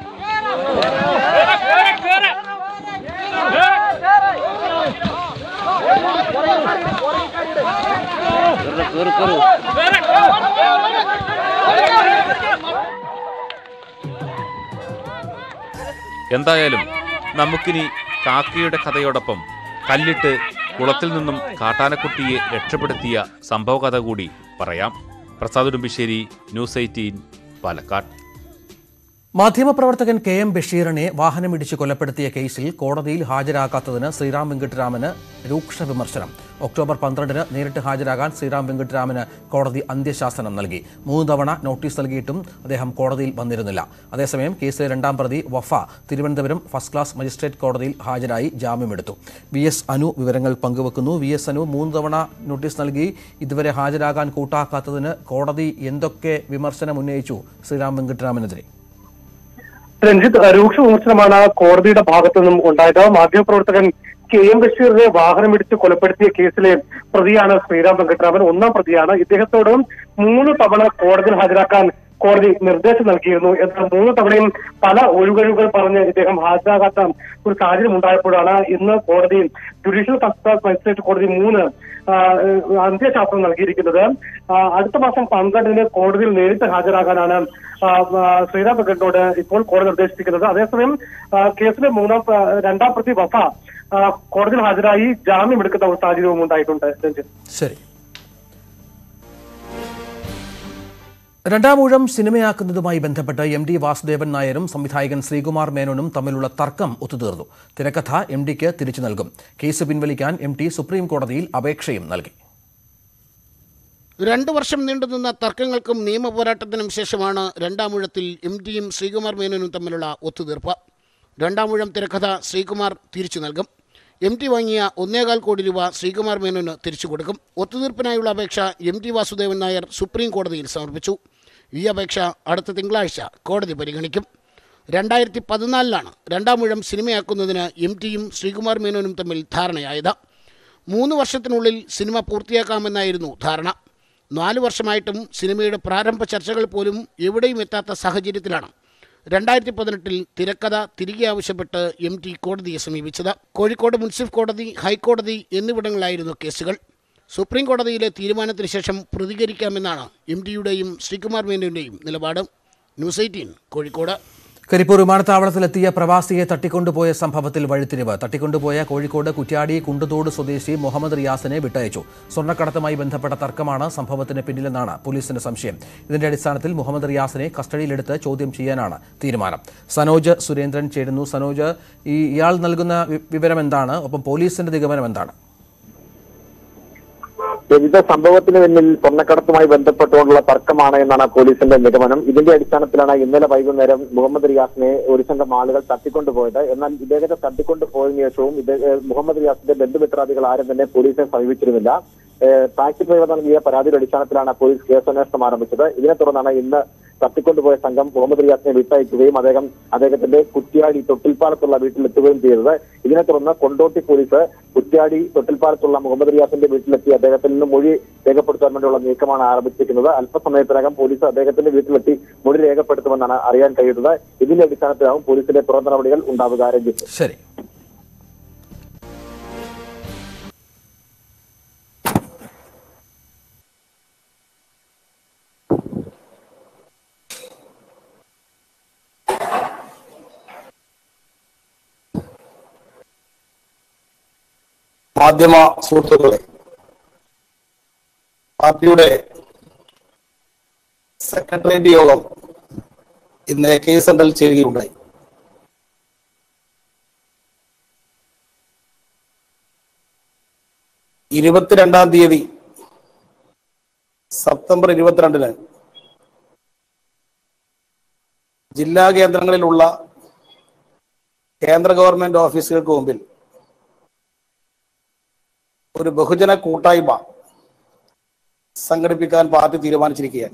എന്തായാലും നമുക്കിനി കാക്കയുടെ കഥയോടൊപ്പം കല്ലിട്ട് കുളത്തിൽ നിന്നും കാട്ടാനക്കുട്ടിയെ രക്ഷപ്പെടുത്തിയ സംഭവകഥ കൂടി പറയാം പ്രസാദ് ഉടുമ്പിശ്ശേരി ന്യൂസ് എയ്റ്റീൻ പാലക്കാട് മാധ്യമപ്രവർത്തകൻ കെ എം ബഷീറിനെ വാഹനമിടിച്ച് കൊലപ്പെടുത്തിയ കേസിൽ കോടതിയിൽ ഹാജരാക്കാത്തതിന് ശ്രീറാം വെങ്കിട്ടരാമന് രൂക്ഷ വിമർശനം ഒക്ടോബർ പന്ത്രണ്ടിന് നേരിട്ട് ഹാജരാകാൻ ശ്രീറാം വെങ്കിട്ടരാമന് കോടതി അന്ത്യശാസനം നൽകി മൂന്ന് തവണ നോട്ടീസ് നൽകിയിട്ടും അദ്ദേഹം കോടതിയിൽ വന്നിരുന്നില്ല അതേസമയം കേസിലെ രണ്ടാം പ്രതി Wafa Thiruvananthapuram first class magistrate കോടതിയിൽ ഹാജരായി ജാമ്യമെടുത്തു വി എസ് അനു വിവരങ്ങൾ പങ്കുവെക്കുന്നു വി എസ് അനു മൂന്ന് തവണ നോട്ടീസ് നൽകി ഇതുവരെ ഹാജരാകാൻ കൂട്ടാക്കാത്തതിന് കോടതി എന്തൊക്കെ വിമർശനം ഉന്നയിച്ചു ശ്രീറാം വെങ്കിട്ടരാമനെതിരെ രഞ്ജിത്ത് രൂക്ഷ വിമർശനമാണ് കോടതിയുടെ ഭാഗത്തു നിന്നും ഉണ്ടായത് മാധ്യമപ്രവർത്തകൻ കെ എം ബഷീറിനെ വാഹനമിടിച്ച് കൊലപ്പെടുത്തിയ കേസിലെ പ്രതിയാണ് ശ്രീറാം വെങ്കട്ടരാമൻ ഒന്നാം പ്രതിയാണ് ഇദ്ദേഹത്തോട് മൂന്ന് തവണ കോടതിയിൽ ഹാജരാക്കാൻ കോടതി നിർദ്ദേശം നൽകിയിരുന്നു എന്നാൽ മൂന്ന് തവണയും പല ഒഴികഴിവുകൾ പറഞ്ഞ് ഇദ്ദേഹം ഹാജരാകാത്ത ഒരു സാഹചര്യം ഉണ്ടായപ്പോഴാണ് ഇന്ന് കോടതി ജുഡീഷ്യൽ ഫസ്റ്റ് ക്ലാസ് മജിസ്ട്രേറ്റ് കോടതി മൂന്ന് ആ, അന്ത്യശാസ്ത്രം നൽകിയിരിക്കുന്നത് ആ, അടുത്ത മാസം പന്ത്രണ്ടിന് കോടതിയിൽ നേരിട്ട് ഹാജരാകാനാണ് ആ, ആ, ശ്രീറാം വെങ്കട്ടിനോട് ഇപ്പോൾ കോടതി നിർദ്ദേശിച്ചിരിക്കുന്നത് അതേസമയം ആ, കേസിലെ മൂന്നാം പ്ര- രണ്ടാം പ്രതി വഫ ആ, കോടതിയിൽ ഹാജരായി ജാമ്യം എടുക്കുന്ന ഒരു സാഹചര്യവും ഉണ്ടായിട്ടുണ്ട് രഞ്ജിത്ത് ശരി രണ്ടാമൂഴം സിനിമയാക്കുന്നതുമായി ബന്ധപ്പെട്ട് എം ഡി വാസുദേവൻ നായരും സംവിധായകൻ ശ്രീകുമാർ മേനോനും തമ്മിലുള്ള തർക്കം ഒത്തുതീർന്നു തിരക്കഥ എം ഡിക്ക് തിരിച്ചു നൽകും കേസ് പിൻവലിക്കാൻ എം ടി സുപ്രീം കോടതിയിൽ അപേക്ഷയും നൽകി രണ്ടു വർഷം നീണ്ടുനിന്ന തർക്കങ്ങൾക്കും നിയമ പോരാട്ടത്തിനും ശേഷമാണ് രണ്ടാമൂഴത്തിൽ എം ടിയും ശ്രീകുമാർ മേനോനും തമ്മിലുള്ള ഒത്തുതീർപ്പ് രണ്ടാമൂഴം തിരക്കഥ ശ്രീകുമാർ തിരിച്ചു നൽകും എം ടി വാങ്ങിയ ഒന്നേകാൽ കോടി രൂപ ശ്രീകുമാർ മേനോന് തിരിച്ചു കൊടുക്കും ഒത്തുതീർപ്പിനായുള്ള അപേക്ഷ M T Vasudevan Nair supreme കോടതിയിൽ സമർപ്പിച്ചു ഈ അപേക്ഷ അടുത്ത തിങ്കളാഴ്ച കോടതി പരിഗണിക്കും രണ്ടായിരത്തി പതിനാലിലാണ് രണ്ടാമൂഴം സിനിമയാക്കുന്നതിന് എം ടിയും ശ്രീകുമാർ മേനോനും തമ്മിൽ ധാരണയായത് മൂന്ന് വർഷത്തിനുള്ളിൽ സിനിമ പൂർത്തിയാക്കാമെന്നായിരുന്നു ധാരണ നാല് വർഷമായിട്ടും സിനിമയുടെ പ്രാരംഭ ചർച്ചകൾ പോലും എവിടെയും എത്താത്ത സാഹചര്യത്തിലാണ് രണ്ടായിരത്തി പതിനെട്ടിൽ തിരക്കഥ തിരികെ ആവശ്യപ്പെട്ട് എം ടി കോടതിയെ സമീപിച്ചത് കോഴിക്കോട് മുൻസിഫ് കോടതി ഹൈക്കോടതി എന്നിവിടങ്ങളിലായിരുന്നു കേസുകൾ സുപ്രീം കോടതിയിലെ തീരുമാനത്തിന് ശേഷം പ്രതികരിക്കാമെന്നാണ് എം ടിയുടെയും ശ്രീകുമാർ മേനോന്റെയും നിലപാട് ന്യൂസ് എയ്റ്റീൻ കോഴിക്കോട് കരിപ്പൂർ വിമാനത്താവളത്തിലെത്തിയ പ്രവാസിയെ തട്ടിക്കൊണ്ടുപോയ സംഭവത്തിൽ വഴിത്തിരിവ് തട്ടിക്കൊണ്ടുപോയ കോഴിക്കോട് കുറ്റ്യാടി കുണ്ടുതോട് സ്വദേശി മുഹമ്മദ് റിയാസിനെ വിട്ടയച്ചു സ്വർണ്ണക്കടത്തുമായി ബന്ധപ്പെട്ട തർക്കമാണ് സംഭവത്തിന് പിന്നിലെന്നാണ് പോലീസിന്റെ സംശയം ഇതിന്റെ അടിസ്ഥാനത്തിൽ മുഹമ്മദ് റിയാസിനെ കസ്റ്റഡിയിലെടുത്ത് ചോദ്യം ചെയ്യാനാണ് തീരുമാനം സനോജ് സുരേന്ദ്രൻ ചേരുന്നു സനോജ് ഈ ഇയാൾ നൽകുന്ന വി- വിവരം എന്താണ് ഒപ്പം പോലീസിന്റെ നിഗമനം എന്താണ് വിവിധ സംഭവത്തിന് പിന്നിൽ സ്വർണ്ണക്കടത്തുമായി ബന്ധപ്പെട്ടുകൊണ്ടുള്ള തർക്കമാണ് എന്നാണ് പോലീസിന്റെ നിഗമനം ഇതിന്റെ അടിസ്ഥാനത്തിലാണ് ഇന്നലെ വൈകുന്നേരം മുഹമ്മദ് റിയാസിനെ ഒരു സംഘം ആളുകൾ തട്ടിക്കൊണ്ടുപോയത് എന്നാൽ ഇദ്ദേഹത്തെ തട്ടിക്കൊണ്ടുപോയതിനു ശേഷവും ഇത് ഏഹ് മുഹമ്മദ് റിയാസിന്റെ ബന്ധുമിത്രാദികൾ ആരും തന്നെ പോലീസിനെ സമീപിച്ചിരുന്നില്ല ഏഹ് ടാക്സി ഡ്രൈവർ നൽകിയ പരാതിയുടെ അടിസ്ഥാനത്തിലാണ് പോലീസ് കേസന്വേഷണം ആരംഭിച്ചത് ഇതിനെ തുടർന്നാണ് ഇന്ന് തട്ടിക്കൊണ്ടുപോയ സംഘം മുഹമ്മദ് റിയാസിനെ വിട്ടയക്കുകയും അദ്ദേഹം അദ്ദേഹത്തിന്റെ കുറ്റ്യാടി തൊട്ടിൽപ്പാലത്തുള്ള വീട്ടിലെത്തുകയും ചെയ്തത് ഇതിനെ തുടർന്ന് കൊണ്ടോട്ടി പോലീസ് കുറ്റ്യാടി തൊട്ടിൽപ്പാലത്തുള്ള മുഹമ്മദ് റിയാസിന്റെ വീട്ടിലെത്തി അദ്ദേഹത്തിൽ നിന്ന് മൊഴി രേഖപ്പെടുത്താൻ വേണ്ടിയുള്ള നീക്കമാണ് ആരംഭിച്ചിരിക്കുന്നത് അല്പസമയത്തിനകം പോലീസ് അദ്ദേഹത്തിന്റെ വീട്ടിലെത്തി മൊഴി രേഖപ്പെടുത്തുമെന്നാണ് അറിയാൻ കഴിയുന്നത് ഇതിന്റെ അടിസ്ഥാനത്തിലാവും പോലീസിന്റെ തുടർ നടപടികൾ ഉണ്ടാവുക രഞ്ജിത്ത് ശരി മാധ്യമ സുഹൃത്തുക്കളെ പാർട്ടിയുടെ സെക്രട്ടേറിയറ്റ് യോഗം ഇന്ന് കെ സെന്ററിൽ ചേരുകയുണ്ടായി ഇരുപത്തിരണ്ടാം തീയതി സെപ്റ്റംബർ ഇരുപത്തിരണ്ടിന് ജില്ലാ കേന്ദ്രങ്ങളിലുള്ള കേന്ദ്ര ഗവൺമെന്റ് ഓഫീസുകൾക്ക് മുമ്പിൽ ഒരു ബഹുജന കൂട്ടായ്മ സംഘടിപ്പിക്കാൻ പാർട്ടി തീരുമാനിച്ചിരിക്കുകയാണ്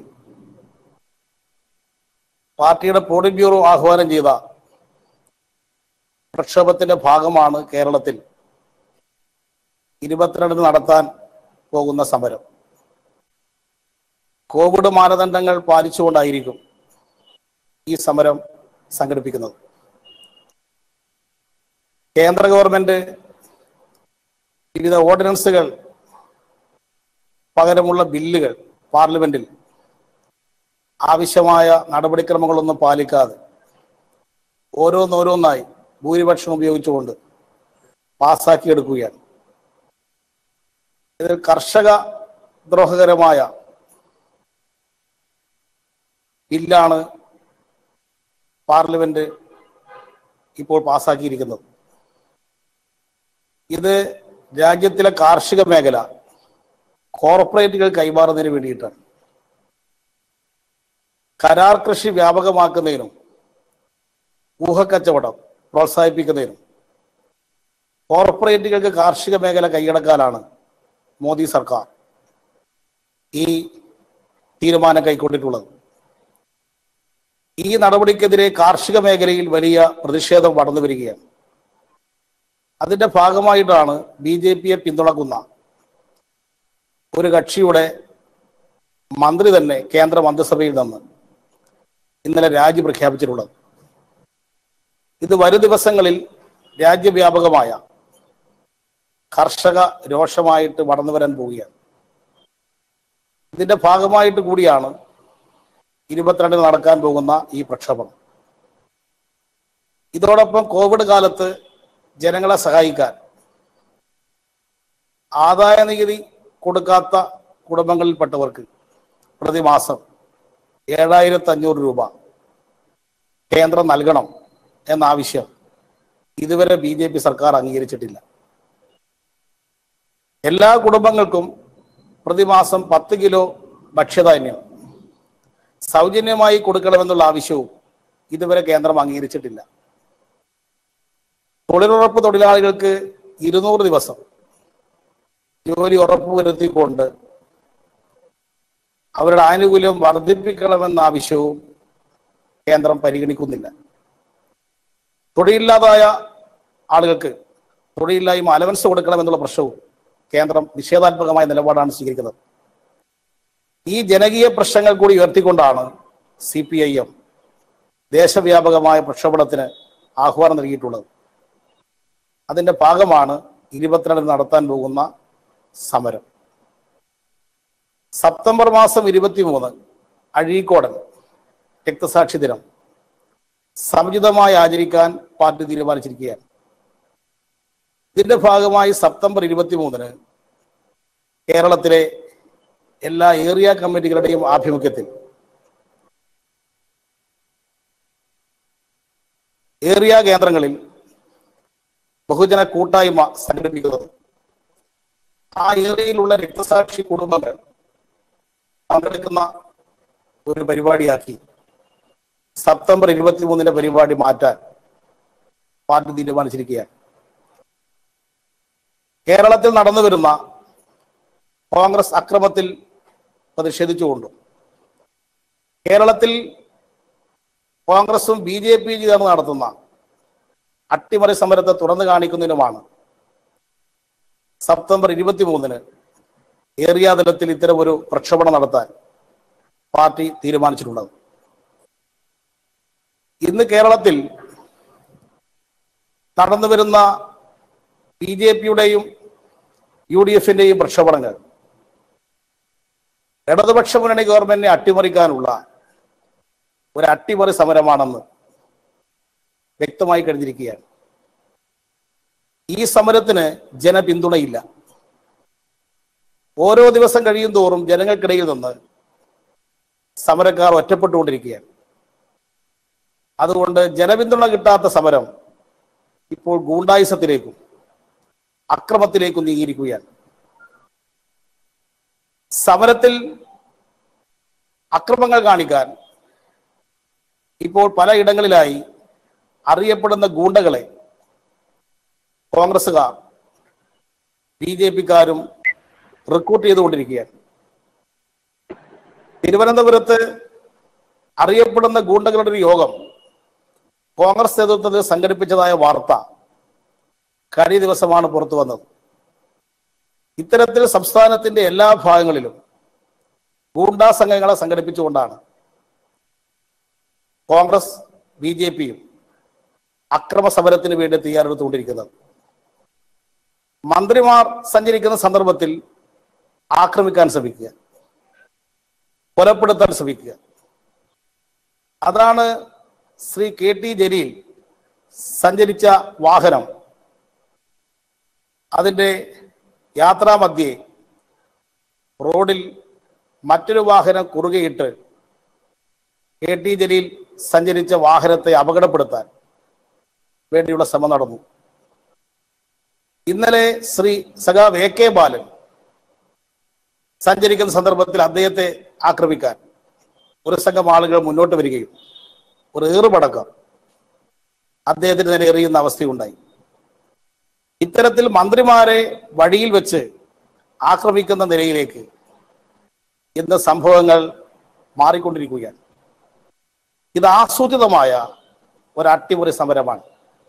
പാർട്ടിയുടെ പോളിറ്റ് ബ്യൂറോ ആഹ്വാനം ചെയ്ത പ്രക്ഷോഭത്തിന്റെ ഭാഗമാണ് കേരളത്തിൽ ഇരുപത്തിരണ്ടിന് നടത്താൻ പോകുന്ന സമരം കോവിഡ് മാനദണ്ഡങ്ങൾ പാലിച്ചുകൊണ്ടായിരിക്കും ഈ സമരം സംഘടിപ്പിക്കുന്നത് കേന്ദ്ര ഗവൺമെന്റ് വിവിധ ഓർഡിനൻസുകൾ പകരമുള്ള ബില്ലുകൾ പാർലമെന്റിൽ ആവശ്യമായ നടപടിക്രമങ്ങളൊന്നും പാലിക്കാതെ ഓരോന്നോരോന്നായി ഭൂരിപക്ഷം ഉപയോഗിച്ചുകൊണ്ട് പാസ്സാക്കിയെടുക്കുകയാണ് ഇതിൽ കർഷക ദ്രോഹകരമായ ബില്ലാണ് പാർലമെന്റ് ഇപ്പോൾ പാസ്സാക്കിയിരിക്കുന്നത് ഇത് രാജ്യത്തിലെ കാർഷിക മേഖല കോർപ്പറേറ്റുകൾ കൈമാറുന്നതിന് വേണ്ടിയിട്ടാണ് കരാർ കൃഷി വ്യാപകമാക്കുന്നതിനും ഊഹക്കച്ചവടം പ്രോത്സാഹിപ്പിക്കുന്നതിനും കോർപ്പറേറ്റുകൾക്ക് കാർഷിക മേഖല കൈയടക്കാനാണ് മോദി സർക്കാർ ഈ തീരുമാനം കൈക്കൊണ്ടിട്ടുള്ളത് ഈ നടപടിക്കെതിരെ കാർഷിക മേഖലയിൽ വലിയ പ്രതിഷേധം വളർന്നു വരികയാണ് അതിന്റെ ഭാഗമായിട്ടാണ് ബി ജെ പിയെ പിന്തുണക്കുന്ന ഒരു കക്ഷിയുടെ മന്ത്രി തന്നെ കേന്ദ്ര മന്ത്രിസഭയിൽ നിന്ന് ഇന്നലെ രാജി പ്രഖ്യാപിച്ചിട്ടുള്ളത് ഇത് വരും ദിവസങ്ങളിൽ രാജ്യവ്യാപകമായ കർഷക രോഷമായിട്ട് വളർന്നു വരാൻ പോവുകയാണ് ഇതിന്റെ ഭാഗമായിട്ട് കൂടിയാണ് ഇരുപത്തിരണ്ടിന് നടക്കാൻ പോകുന്ന ഈ പ്രക്ഷോഭം ഇതോടൊപ്പം കോവിഡ് കാലത്ത് ജനങ്ങളെ സഹായിക്കാൻ ആദായ നികുതി കൊടുക്കാത്ത കുടുംബങ്ങളിൽപ്പെട്ടവർക്ക് പ്രതിമാസം ഏഴായിരത്തി അഞ്ഞൂറ് രൂപ കേന്ദ്രം നൽകണം എന്ന ആവശ്യം ഇതുവരെ ബി ജെ പി സർക്കാർ അംഗീകരിച്ചിട്ടില്ല എല്ലാ കുടുംബങ്ങൾക്കും പ്രതിമാസം പത്ത് കിലോ ഭക്ഷ്യധാന്യം സൗജന്യമായി കൊടുക്കണമെന്നുള്ള ആവശ്യവും ഇതുവരെ കേന്ദ്രം അംഗീകരിച്ചിട്ടില്ല തൊഴിലുറപ്പ് തൊഴിലാളികൾക്ക് ഇരുന്നൂറ് ദിവസം ജോലി ഉറപ്പുവരുത്തിക്കൊണ്ട് അവരുടെ ആനുകൂല്യം വർദ്ധിപ്പിക്കണമെന്ന ആവശ്യവും കേന്ദ്രം പരിഗണിക്കുന്നില്ല തൊഴിലില്ലാതായ ആളുകൾക്ക് തൊഴിലില്ലായ്മ അലവൻസ് കൊടുക്കണമെന്നുള്ള പ്രശ്നവും കേന്ദ്രം നിഷേധാത്മകമായ നിലപാടാണ് സ്വീകരിക്കുന്നത് ഈ ജനകീയ പ്രശ്നങ്ങൾ കൂടി ഉയർത്തിക്കൊണ്ടാണ് സി പി ഐ എം ദേശവ്യാപകമായ പ്രക്ഷോഭണത്തിന് ആഹ്വാനം നൽകിയിട്ടുള്ളത് അതിന്റെ ഭാഗമാണ് ഇരുപത്തിരണ്ടിന് നടത്താൻ പോകുന്ന സമരം സെപ്റ്റംബർ മാസം ഇരുപത്തിമൂന്ന് അഴീക്കോടൻ രക്തസാക്ഷി ദിനം സമുചിതമായി ആചരിക്കാൻ പാർട്ടി തീരുമാനിച്ചിരിക്കുകയാണ് ഇതിന്റെ ഭാഗമായി സെപ്റ്റംബർ ഇരുപത്തിമൂന്നിന് കേരളത്തിലെ എല്ലാ ഏരിയ കമ്മിറ്റികളുടെയും ആഭിമുഖ്യത്തിൽ ഏരിയ കേന്ദ്രങ്ങളിൽ ബഹുജന കൂട്ടായ്മ സംഘടിപ്പിക്കുന്നത് ആ ഏരിയയിലുള്ള രക്തസാക്ഷി കുടുംബങ്ങൾ പങ്കെടുക്കുന്ന ഒരു പരിപാടിയാക്കി സെപ്റ്റംബർ ഇരുപത്തിമൂന്നിന്റെ പരിപാടി മാറ്റാൻ പാർട്ടി തീരുമാനിച്ചിരിക്കുകയാണ് കേരളത്തിൽ നടന്നു വരുന്ന കോൺഗ്രസ് അക്രമത്തിൽ പ്രതിഷേധിച്ചുകൊണ്ടും കേരളത്തിൽ കോൺഗ്രസും ബി ജെ പിയും ചേർന്ന് നടത്തുന്ന അട്ടിമറി സമരത്തെ തുറന്നു കാണിക്കുന്നതിനുമാണ് സെപ്റ്റംബർ ഇരുപത്തിമൂന്നിന് ഏറിയ തലത്തിൽ ഇത്തരം ഒരു പ്രക്ഷോഭണം നടത്താൻ പാർട്ടി തീരുമാനിച്ചിട്ടുള്ളത് ഇന്ന് കേരളത്തിൽ നടന്നു വരുന്ന ബി ജെ പിയുടെയും യു ഡി എഫിന്റെയും പ്രക്ഷോഭണങ്ങൾ ഇടതുപക്ഷ മുന്നണി ഗവൺമെന്റിനെ അട്ടിമറിക്കാനുള്ള ഒരു അട്ടിമറി സമരമാണെന്ന് വ്യക്തമായി കഴിഞ്ഞിരിക്കുകയാണ് ഈ സമരത്തിന് ജനപിന്തുണയില്ല ഓരോ ദിവസം കഴിയും തോറും ജനങ്ങൾക്കിടയിൽ നിന്ന് സമരക്കാർ ഒറ്റപ്പെട്ടുകൊണ്ടിരിക്കുകയാണ് അതുകൊണ്ട് ജനപിന്തുണ കിട്ടാത്ത സമരം ഇപ്പോൾ ഗൂണ്ടായുസത്തിലേക്കും അക്രമത്തിലേക്കും നീങ്ങിയിരിക്കുകയാണ് സമരത്തിൽ അക്രമങ്ങൾ കാണിക്കാൻ ഇപ്പോൾ പലയിടങ്ങളിലായി അറിയപ്പെടുന്ന ഗൂണ്ടകളെ കോൺഗ്രസുകാർ ബി ജെ പിക്കാരും റിക്രൂട്ട് ചെയ്തുകൊണ്ടിരിക്കുകയാണ് തിരുവനന്തപുരത്ത് അറിയപ്പെടുന്ന ഗൂണ്ടകളുടെ ഒരു യോഗം കോൺഗ്രസ് നേതൃത്വത്തിൽ സംഘടിപ്പിച്ചതായ വാർത്ത കഴിഞ്ഞ ദിവസമാണ് പുറത്തു വന്നത് ഇത്തരത്തിൽ സംസ്ഥാനത്തിന്റെ എല്ലാ ഭാഗങ്ങളിലും ഗൂണ്ടാ സംഘങ്ങളെ സംഘടിപ്പിച്ചുകൊണ്ടാണ് കോൺഗ്രസ് ബി ജെ പിയും അക്രമ സമരത്തിന് വേണ്ടി തയ്യാറെടുത്തുകൊണ്ടിരിക്കുന്നത് മന്ത്രിമാർ സഞ്ചരിക്കുന്ന സന്ദർഭത്തിൽ ആക്രമിക്കാൻ ശ്രമിക്കുക കൊലപ്പെടുത്താൻ ശ്രമിക്കുക അതാണ് ശ്രീ കെ ടി ജലീൽ സഞ്ചരിച്ച വാഹനം അതിൻ്റെ യാത്രാമധ്യേ റോഡിൽ മറ്റൊരു വാഹനം കുറുകയിട്ട് കെ ടി ജലീൽ സഞ്ചരിച്ച വാഹനത്തെ അപകടപ്പെടുത്താൻ വേണ്ടിയുള്ള ശ്രമം നടന്നു ഇന്നലെ ശ്രീ സഖാവ് എ കെ ബാലൻ സഞ്ചരിക്കുന്ന സന്ദർഭത്തിൽ അദ്ദേഹത്തെ ആക്രമിക്കാൻ ഒരു സംഘം ആളുകൾ മുന്നോട്ട് വരികയും ഒരു ഏറുപടക്കം അദ്ദേഹത്തിന് നേരെ എറിയുന്ന അവസ്ഥയുണ്ടായി ഇത്തരത്തിൽ മന്ത്രിമാരെ വഴിയിൽ വെച്ച് ആക്രമിക്കുന്ന നിലയിലേക്ക് ഇന്ന് സംഭവങ്ങൾ മാറിക്കൊണ്ടിരിക്കുകയാണ് ഇത് ആസൂത്രിതമായ ഒരു അട്ടിമറി സമരമാണ്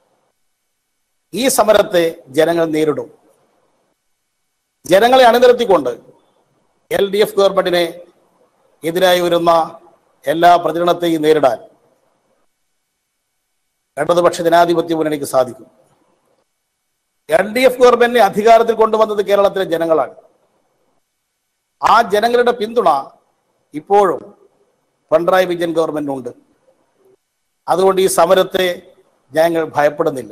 ഈ സമരത്തെ ജനങ്ങൾ നേരിടും ജനങ്ങളെ അണിനിരത്തിക്കൊണ്ട് എൽ ഡി എഫ് ഗവൺമെന്റിനെ എതിരായി വരുന്ന എല്ലാ പ്രചരണത്തെയും നേരിടാൻ ഇടതുപക്ഷ ജനാധിപത്യ മുന്നണിക്ക് സാധിക്കും എൽ ഡി എഫ് ഗവൺമെന്റിനെ അധികാരത്തിൽ കൊണ്ടുവന്നത് കേരളത്തിലെ ജനങ്ങളാണ് ആ ജനങ്ങളുടെ പിന്തുണ ഇപ്പോഴും പിണറായി വിജയൻ ഗവൺമെന്റിനുണ്ട് അതുകൊണ്ട് ഈ സമരത്തെ ഞങ്ങൾ ഭയപ്പെടുന്നില്ല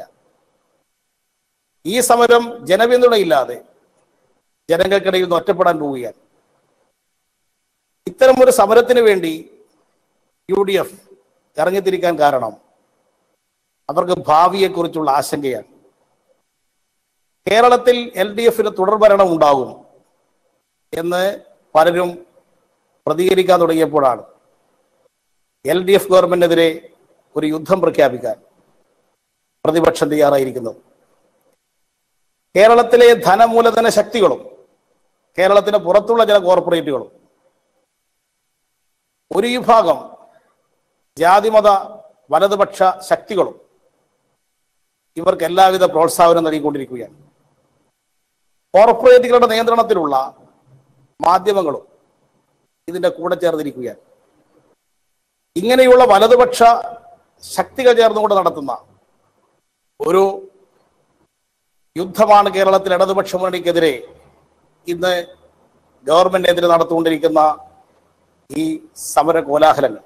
ഈ സമരം ജനപിന്തുണയില്ലാതെ ജനങ്ങൾക്കിടയിൽ നിന്ന് ഒറ്റപ്പെടാൻ പോവുകയാണ് ഇത്തരം ഒരു സമരത്തിന് വേണ്ടി യു ഡി എഫ് ഇറങ്ങിത്തിരിക്കാൻ കാരണം അവർക്ക് ഭാവിയെക്കുറിച്ചുള്ള ആശങ്കയാണ് കേരളത്തിൽ എൽ ഡി എഫിന് തുടർഭരണം ഉണ്ടാകും എന്ന് പലരും പ്രതികരിക്കാൻ തുടങ്ങിയപ്പോഴാണ് എൽ ഡി എഫ് ഗവൺമെന്റിനെതിരെ ഒരു യുദ്ധം പ്രഖ്യാപിക്കാൻ പ്രതിപക്ഷം തയ്യാറായിരിക്കുന്നത് കേരളത്തിലെ ധനമൂലധന ശക്തികളും കേരളത്തിന് പുറത്തുള്ള ചില കോർപ്പറേറ്റുകളും ഒരു വിഭാഗം ജാതിമത വലതുപക്ഷ ശക്തികളും ഇവർക്ക് എല്ലാവിധ പ്രോത്സാഹനം നൽകിക്കൊണ്ടിരിക്കുകയാണ് കോർപ്പറേറ്റുകളുടെ നിയന്ത്രണത്തിലുള്ള മാധ്യമങ്ങളും ഇതിന്റെ കൂടെ ചേർന്നിരിക്കുകയാണ് ഇങ്ങനെയുള്ള വലതുപക്ഷ ശക്തികൾ ചേർന്നുകൊണ്ട് നടത്തുന്ന ഒരു യുദ്ധമാണ് കേരളത്തിൽ ഇടതുപക്ഷ മുന്നണിക്കെതിരെ ഇന്ന് ഗവൺമെന്റിനെതിരെ നടത്തുകൊണ്ടിരിക്കുന്ന ഈ സമര കോലാഹലങ്ങൾ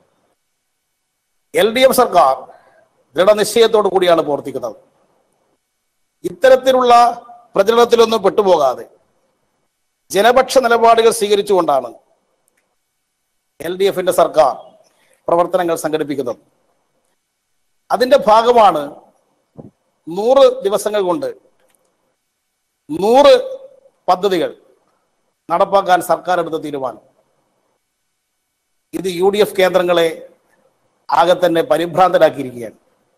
എൽ ഡി എഫ് സർക്കാർ ദൃഢനിശ്ചയത്തോടു കൂടിയാണ് പ്രവർത്തിക്കുന്നത് ഇത്തരത്തിലുള്ള പ്രചരണത്തിലൊന്നും പെട്ടുപോകാതെ ജനപക്ഷ നിലപാടുകൾ സ്വീകരിച്ചുകൊണ്ടാണ് എൽ ഡി എഫിന്റെ സർക്കാർ പ്രവർത്തനങ്ങൾ സംഘടിപ്പിക്കുന്നത് അതിന്റെ ഭാഗമാണ് നൂറ് ദിവസങ്ങൾ കൊണ്ട് നൂറ് പദ്ധതികൾ നടപ്പാക്കാൻ സർക്കാർ എടുത്ത തീരുമാനം ഇത് യു ഡി എഫ് കേന്ദ്രങ്ങളെ ആകെ തന്നെ പരിഭ്രാന്തരാക്കിയിരിക്കുകയാണ്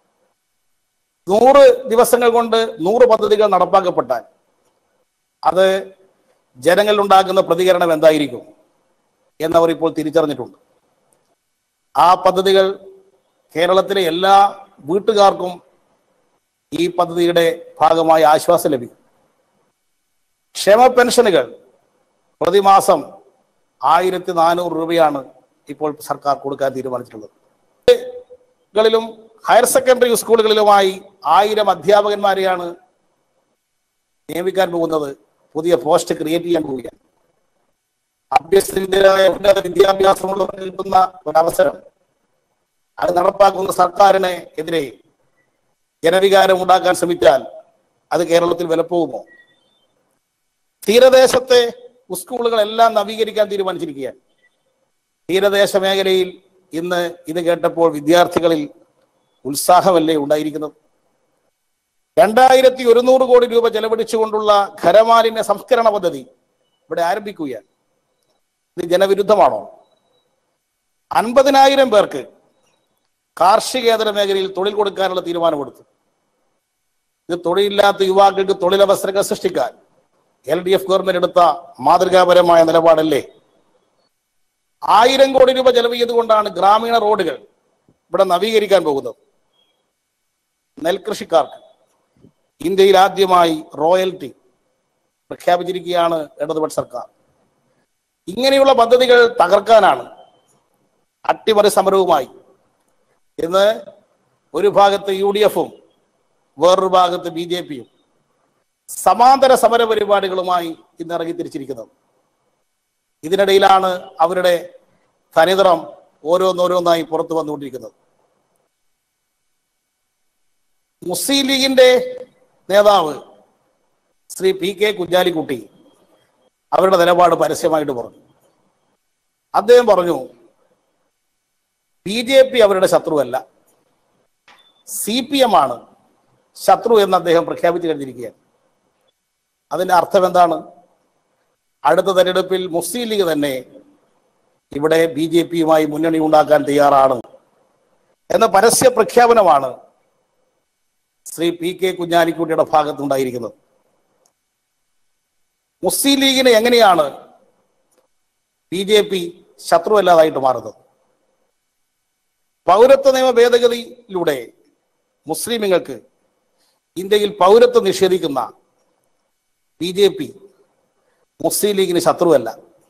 നൂറ് ദിവസങ്ങൾ കൊണ്ട് നൂറ് പദ്ധതികൾ നടപ്പാക്കപ്പെട്ടാൽ അത് ജനങ്ങളിൽ ഉണ്ടാകുന്ന പ്രതികരണം എന്തായിരിക്കും എന്നവർ ഇപ്പോൾ തിരിച്ചറിഞ്ഞിട്ടുണ്ട് ആ പദ്ധതികൾ കേരളത്തിലെ എല്ലാ വീട്ടുകാർക്കും ഈ പദ്ധതിയുടെ ഭാഗമായി ആശ്വാസം ലഭിക്കും ക്ഷേമ പെൻഷനുകൾ പ്രതിമാസം ആയിരത്തി നാനൂറ് രൂപയാണ് ഇപ്പോൾ സർക്കാർ കൊടുക്കാൻ തീരുമാനിച്ചിട്ടുള്ളത് കളിലും ഹയർ സെക്കൻഡറി സ്കൂളുകളിലുമായി ആയിരം അധ്യാപകന്മാരെയാണ് നിയമിക്കാൻ പോകുന്നത് പുതിയ പോസ്റ്റ് ക്രിയേറ്റ് ചെയ്യാൻ പോവുകയാണ് അഭ്യസ്തരായ ഉന്നത വിദ്യാഭ്യാസമുള്ളവർക്ക് കിട്ടുന്ന ഒരവസരം അത് നടപ്പാക്കുന്ന സർക്കാരിന് എതിരെ ജനവികാരം ഉണ്ടാക്കാൻ ശ്രമിച്ചാൽ അത് കേരളത്തിൽ വിലപ്പോകുമോ തീരദേശത്തെ സ്കൂളുകളെല്ലാം നവീകരിക്കാൻ തീരുമാനിച്ചിരിക്കുകയാണ് തീരദേശ മേഖലയിൽ ഇന്ന് ഇത് കേട്ടപ്പോൾ വിദ്യാർത്ഥികളിൽ ഉത്സാഹമല്ലേ ഉണ്ടായിരിക്കുന്നത് രണ്ടായിരത്തി ഒരുന്നൂറ് കോടി രൂപ ചെലവഴിച്ചുകൊണ്ടുള്ള ഖരമാലിന്യ സംസ്കരണ പദ്ധതി ഇവിടെ ആരംഭിക്കുകയാണ് ഇത് ജനവിരുദ്ധമാണോ അൻപതിനായിരം പേർക്ക് കാർഷികേതര മേഖലയിൽ തൊഴിൽ കൊടുക്കാനുള്ള തീരുമാനമെടുത്തു ഇത് തൊഴിലില്ലാത്ത യുവാക്കൾക്ക് തൊഴിലവസരങ്ങൾ സൃഷ്ടിക്കാൻ എൽ ഡി എഫ് ഗവൺമെന്റ് എടുത്ത മാതൃകാപരമായ നിലപാടല്ലേ ആയിരം കോടി രൂപ ചെലവ് ചെയ്തുകൊണ്ടാണ് ഗ്രാമീണ റോഡുകൾ ഇവിടെ നവീകരിക്കാൻ പോകുന്നത് നെൽകൃഷിക്കാർക്ക് ഇന്ത്യയിൽ ആദ്യമായി റോയൽറ്റി പ്രഖ്യാപിച്ചിരിക്കുകയാണ് ഇടതുപക്ഷ സർക്കാർ ഇങ്ങനെയുള്ള പദ്ധതികൾ തകർക്കാനാണ് അട്ടിമറി സമരവുമായി ഇന്ന് ഒരു ഭാഗത്ത് യു ഡി എഫും വേറൊരു ഭാഗത്ത് ബി ജെ പിയും സമാന്തര സമര പരിപാടികളുമായി ഇന്ന് ഇറങ്ങി തിരിച്ചിരിക്കുന്നത് ഇതിനിടയിലാണ് അവരുടെ തനിനിറം ഓരോന്നോരോന്നായി പുറത്തു വന്നുകൊണ്ടിരിക്കുന്നത് മുസ്ലിം ലീഗിന്റെ നേതാവ് ശ്രീ പി കെ കുഞ്ഞാലിക്കുട്ടി അവരുടെ നിലപാട് പരസ്യമായിട്ട് പറഞ്ഞു അദ്ദേഹം പറഞ്ഞു ബി ജെ പി അവരുടെ ശത്രുവല്ല സി പി എം ആണ് ശത്രു എന്ന് അദ്ദേഹം പ്രഖ്യാപിച്ചു കഴിഞ്ഞിരിക്കുകയാണ് അതിന്റെ അർത്ഥം എന്താണ് അടുത്ത തെരഞ്ഞെടുപ്പിൽ മുസ്ലിം ലീഗ് തന്നെ ഇവിടെ ബി ജെ പിയുമായി മുന്നണി ഉണ്ടാക്കാൻ തയ്യാറാണ് എന്ന പരസ്യ പ്രഖ്യാപനമാണ് ശ്രീ പി കെ കുഞ്ഞാലിക്കുട്ടിയുടെ ഭാഗത്തുണ്ടായിരിക്കുന്നത് മുസ്ലിം ലീഗിന് എങ്ങനെയാണ് ബി ജെ പി ശത്രുവല്ലാതായിട്ട് മാറുന്നത് പൗരത്വ നിയമ ഭേദഗതിയിലൂടെ മുസ്ലിമുകൾക്ക് ഇന്ത്യയിൽ പൗരത്വം നിഷേധിക്കുന്ന ബി ജെ പി മുസ്ലിം ലീഗിന് ശത്രുവല്ല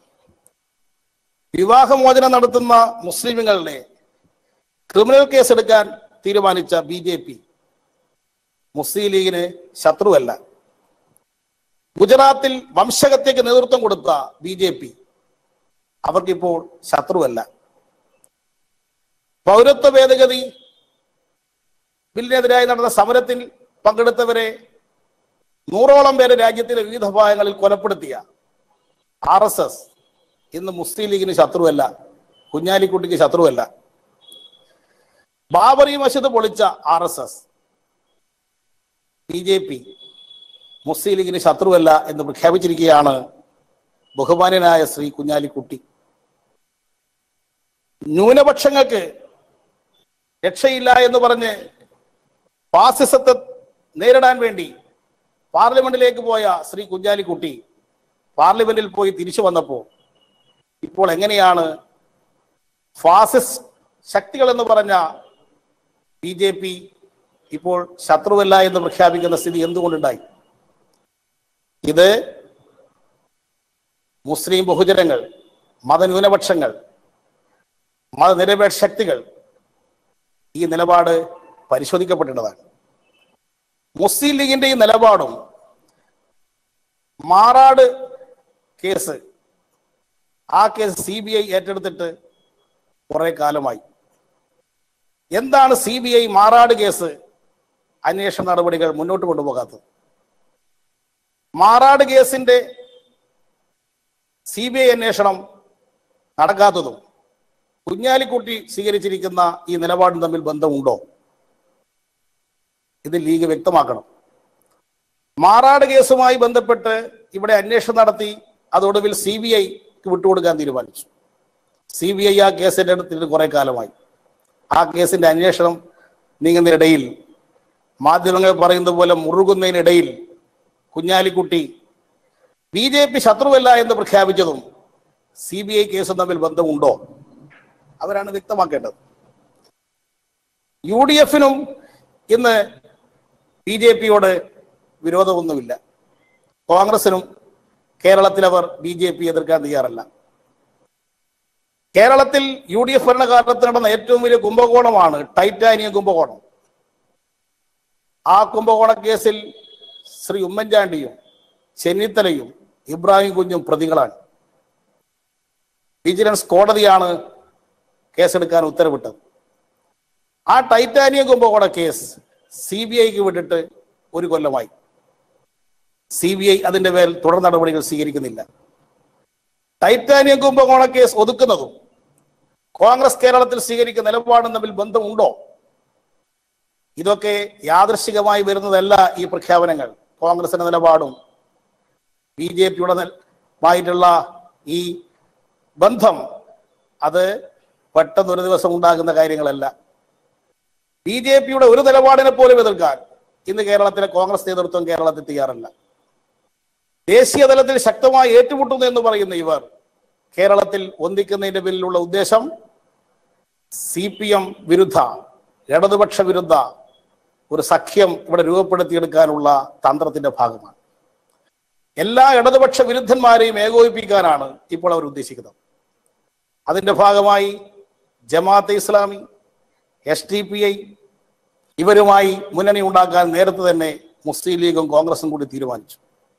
വിവാഹമോചനം നടത്തുന്ന മുസ്ലിമുകളുടെ ക്രിമിനൽ കേസ് എടുക്കാൻ തീരുമാനിച്ച ബി ജെ പി മുസ്ലിം ലീഗിന് ശത്രുവല്ല ഗുജറാത്തിൽ വംശഹത്യക്ക് നേതൃത്വം കൊടുത്ത ബി ജെ പി അവർക്കിപ്പോൾ ശത്രുവല്ല പൗരത്വ ഭേദഗതി ബില്ലിനെതിരായി നടന്ന സമരത്തിൽ പങ്കെടുത്തവരെ നൂറോളം പേരെ രാജ്യത്തിലെ വിവിധ ഭാഗങ്ങളിൽ കൊലപ്പെടുത്തിയ ആർ എസ് എസ് ഇന്ന് മുസ്ലിം ലീഗിന് ശത്രുവല്ല കുഞ്ഞാലിക്കുട്ടിക്ക് ശത്രുവല്ല ബാബറി മസ്ജിദ് പൊളിച്ച R S S B J P മുസ്ലിം ലീഗിന് ശത്രുവല്ല എന്ന് പ്രഖ്യാപിച്ചിരിക്കുകയാണ് ബഹുമാന്യനായ ശ്രീ കുഞ്ഞാലിക്കുട്ടി ന്യൂനപക്ഷങ്ങൾക്ക് രക്ഷയില്ല എന്ന് പറഞ്ഞ് ഫാസിസത്തെ നേരിടാൻ വേണ്ടി പാർലമെന്റിലേക്ക് പോയ ശ്രീ കുഞ്ഞാലിക്കുട്ടി പാർലമെന്റിൽ പോയി തിരിച്ചു വന്നപ്പോൾ ഇപ്പോൾ എങ്ങനെയാണ് ഫാസിസ്റ്റ് ശക്തികൾ എന്ന് പറഞ്ഞ ബി ജെ പി ഇപ്പോൾ ശത്രുവല്ല എന്ന് പ്രഖ്യാപിക്കുന്ന സ്ഥിതി എന്തുകൊണ്ടുണ്ടായി ഇത് മുസ്ലിം ബഹുജനങ്ങൾ മതന്യൂനപക്ഷങ്ങൾ മതനിരപേക്ഷ ശക്തികൾ ഈ നിലപാട് പരിശോധിക്കപ്പെടേണ്ടതാണ് മുസ്ലിം ലീഗിന്റെ ഈ നിലപാടും മാറാട് കേസ് ആ കേസ് സി ബി ഐ ഏറ്റെടുത്തിട്ട് കുറെ കാലമായി എന്താണ് C B I Marad case അന്വേഷണ നടപടികൾ മുന്നോട്ട് കൊണ്ടുപോകാത്തത് മാറാട് കേസിന്റെ സി ബി ഐ അന്വേഷണം നടക്കാത്തതും കുഞ്ഞാലിക്കുട്ടി സ്വീകരിച്ചിരിക്കുന്ന ഈ നിലപാടും തമ്മിൽ ബന്ധമുണ്ടോ ഇത് ലീഗ് വ്യക്തമാക്കണം മാറാട് കേസുമായി ബന്ധപ്പെട്ട് ഇവിടെ അന്വേഷണം നടത്തി അതോടൊടുവിൽ സി ബി ഐക്ക് വിട്ടുകൊടുക്കാൻ തീരുമാനിച്ചു സി ബി ഐ ആ കേസിന്റെ അടുത്തിട്ട് കുറെ കാലമായി ആ കേസിന്റെ അന്വേഷണം നീങ്ങുന്നതിനിടയിൽ മാധ്യമങ്ങൾ പറയുന്നത് പോലെ മുറുകുന്നതിനിടയിൽ കുഞ്ഞാലിക്കുട്ടി ബി ജെ പി ശത്രുവല്ല എന്ന് പ്രഖ്യാപിച്ചതും സി ബി ഐ കേസും തമ്മിൽ ബന്ധമുണ്ടോ അവരാണ് വ്യക്തമാക്കേണ്ടത് യു ഡി എഫിനും ഇന്ന് ബി ജെ പിയോട് വിരോധമൊന്നുമില്ല കോൺഗ്രസിനും കേരളത്തിൽ അവർ ബി ജെ പി എതിർക്കാൻ തയ്യാറല്ല കേരളത്തിൽ യു ഡി എഫ് ഭരണകാലത്ത് നടന്ന ഏറ്റവും വലിയ കുംഭകോണമാണ് ടൈറ്റാനിയം കുംഭകോണം ആ കുംഭകോണ കേസിൽ ശ്രീ ഉമ്മൻചാണ്ടിയും ചെന്നിത്തലയും ഇബ്രാഹിം കുഞ്ഞും പ്രതികളാണ് വിജിലൻസ് കോടതിയാണ് കേസെടുക്കാൻ ഉത്തരവിട്ടത് ആ ടൈറ്റാനിയം കുംഭകോണ കേസ് സി ബി ഐക്ക് വിട്ടിട്ട് ഒരു കൊല്ലമായി സി ബി ഐ അതിന്റെ പേരിൽ തുടർ നടപടികൾ സ്വീകരിക്കുന്നില്ല ടൈറ്റാനിയം കുംഭകോണ കേസ് ഒതുക്കുന്നതും കോൺഗ്രസ് കേരളത്തിൽ സ്വീകരിക്കുന്ന നിലപാടും തമ്മിൽ ബന്ധമുണ്ടോ ഇതൊക്കെ യാദൃശികമായി വരുന്നതല്ല ഈ പ്രഖ്യാപനങ്ങൾ കോൺഗ്രസിന്റെ നിലപാടും ബി ജെ പിയുടെ മായിട്ടുള്ള ഈ ബന്ധം അത് പെട്ടെന്ന് ഒരു ദിവസം ഉണ്ടാകുന്ന കാര്യങ്ങളല്ല ബി ജെ പിയുടെ ഒരു നിലപാടിനെ പോലും എതിർക്കാൻ ഇന്ന് കേരളത്തിലെ കോൺഗ്രസ് നേതൃത്വം കേരളത്തിൽ തയ്യാറല്ല ദേശീയ തലത്തിൽ ശക്തമായി ഏറ്റുമുട്ടുന്നു എന്ന് പറയുന്ന ഇവർ കേരളത്തിൽ ഒന്നിക്കുന്നതിന്റെ പിന്നിലുള്ള ഉദ്ദേശം സി പി എം വിരുദ്ധ ഇടതുപക്ഷ വിരുദ്ധ ഒരു സഖ്യം ഇവിടെ രൂപപ്പെടുത്തിയെടുക്കാനുള്ള തന്ത്രത്തിന്റെ ഭാഗമാണ് എല്ലാ ഇടതുപക്ഷ വിരുദ്ധന്മാരെയും ഏകോപിപ്പിക്കാനാണ് ഇപ്പോൾ അവർ ഉദ്ദേശിക്കുന്നത് അതിന്റെ ഭാഗമായി Jamaat-e Islami S D P I ഇവരുമായി മുന്നണി ഉണ്ടാക്കാൻ നേരത്തെ തന്നെ മുസ്ലിം ലീഗും കോൺഗ്രസും കൂടി തീരുമാനിച്ചു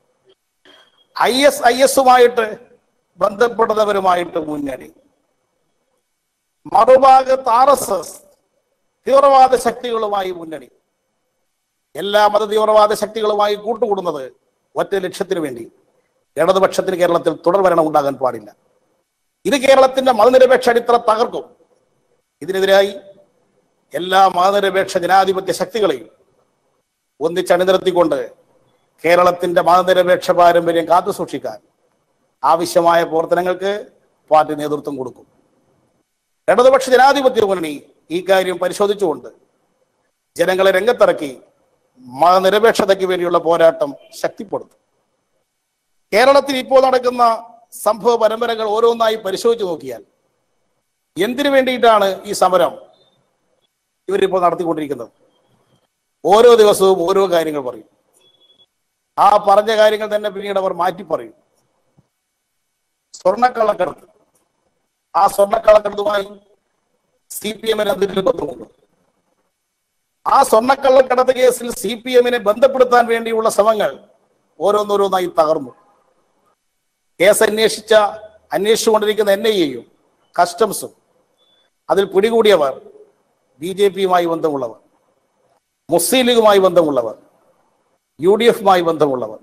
ഐ എസ് ഐ എസുമായിട്ട് ബന്ധപ്പെടുന്നവരുമായിട്ട് മുന്നണി മറുഭാഗത്ത് ആർ എസ് എസ് തീവ്രവാദ ശക്തികളുമായി മുന്നണി എല്ലാ മത തീവ്രവാദ ശക്തികളുമായി കൂട്ടുകൂടുന്നത് ഒറ്റ ലക്ഷ്യത്തിന് വേണ്ടി ഇടതുപക്ഷത്തിന് കേരളത്തിൽ തുടർഭരണം ഉണ്ടാകാൻ പാടില്ല ഇത് കേരളത്തിന്റെ മതനിരപേക്ഷ അടിത്തറ തകർക്കും ഇതിനെതിരായി എല്ലാ മതനിരപേക്ഷ ജനാധിപത്യ ശക്തികളെയും ഒന്നിച്ചണിനിർത്തിക്കൊണ്ട് കേരളത്തിന്റെ മതനിരപേക്ഷ പാരമ്പര്യം കാത്തുസൂക്ഷിക്കാൻ ആവശ്യമായ പ്രവർത്തനങ്ങൾക്ക് പാർട്ടി നേതൃത്വം കൊടുക്കും ഇടതുപക്ഷ ജനാധിപത്യ മുന്നണി ഈ കാര്യം പരിശോധിച്ചുകൊണ്ട് ജനങ്ങളെ രംഗത്തിറക്കി മതനിരപേക്ഷതയ്ക്ക് വേണ്ടിയുള്ള പോരാട്ടം ശക്തിപ്പെടുത്തും കേരളത്തിൽ ഇപ്പോൾ നടക്കുന്ന സംഭവ പരമ്പരകൾ ഓരോന്നായി പരിശോധിച്ചു നോക്കിയാൽ എന്തിനു വേണ്ടിയിട്ടാണ് ഈ സമരം ഇവരിപ്പോൾ നടത്തിക്കൊണ്ടിരിക്കുന്നത് ഓരോ ദിവസവും ഓരോ കാര്യങ്ങൾ പറയും ആ പറഞ്ഞ കാര്യങ്ങൾ തന്നെ പിന്നീട് അവർ മാറ്റി പറയും സ്വർണ്ണക്കള്ളക്കടത്ത് ആ സ്വർണ്ണക്കള്ളക്കടത്തുമായി സി പി എമ്മിന് എന്തെങ്കിലും ബന്ധമുണ്ട് ആ സ്വർണ്ണക്കള്ളക്കടത്ത് കേസിൽ സി പി എമ്മിനെ ബന്ധപ്പെടുത്താൻ വേണ്ടിയുള്ള ശ്രമങ്ങൾ ഓരോന്നോരോന്നായി തകർന്നു കേസ് അന്വേഷിച്ച അന്വേഷിച്ചുകൊണ്ടിരിക്കുന്ന എൻ ഐ എയും കസ്റ്റംസും അതിൽ പിടികൂടിയവർ ബി ജെ പിയുമായി ബന്ധമുള്ളവർ മുസ്ലിം ലീഗുമായി ബന്ധമുള്ളവർ യു ഡി എഫുമായി ബന്ധമുള്ളവർ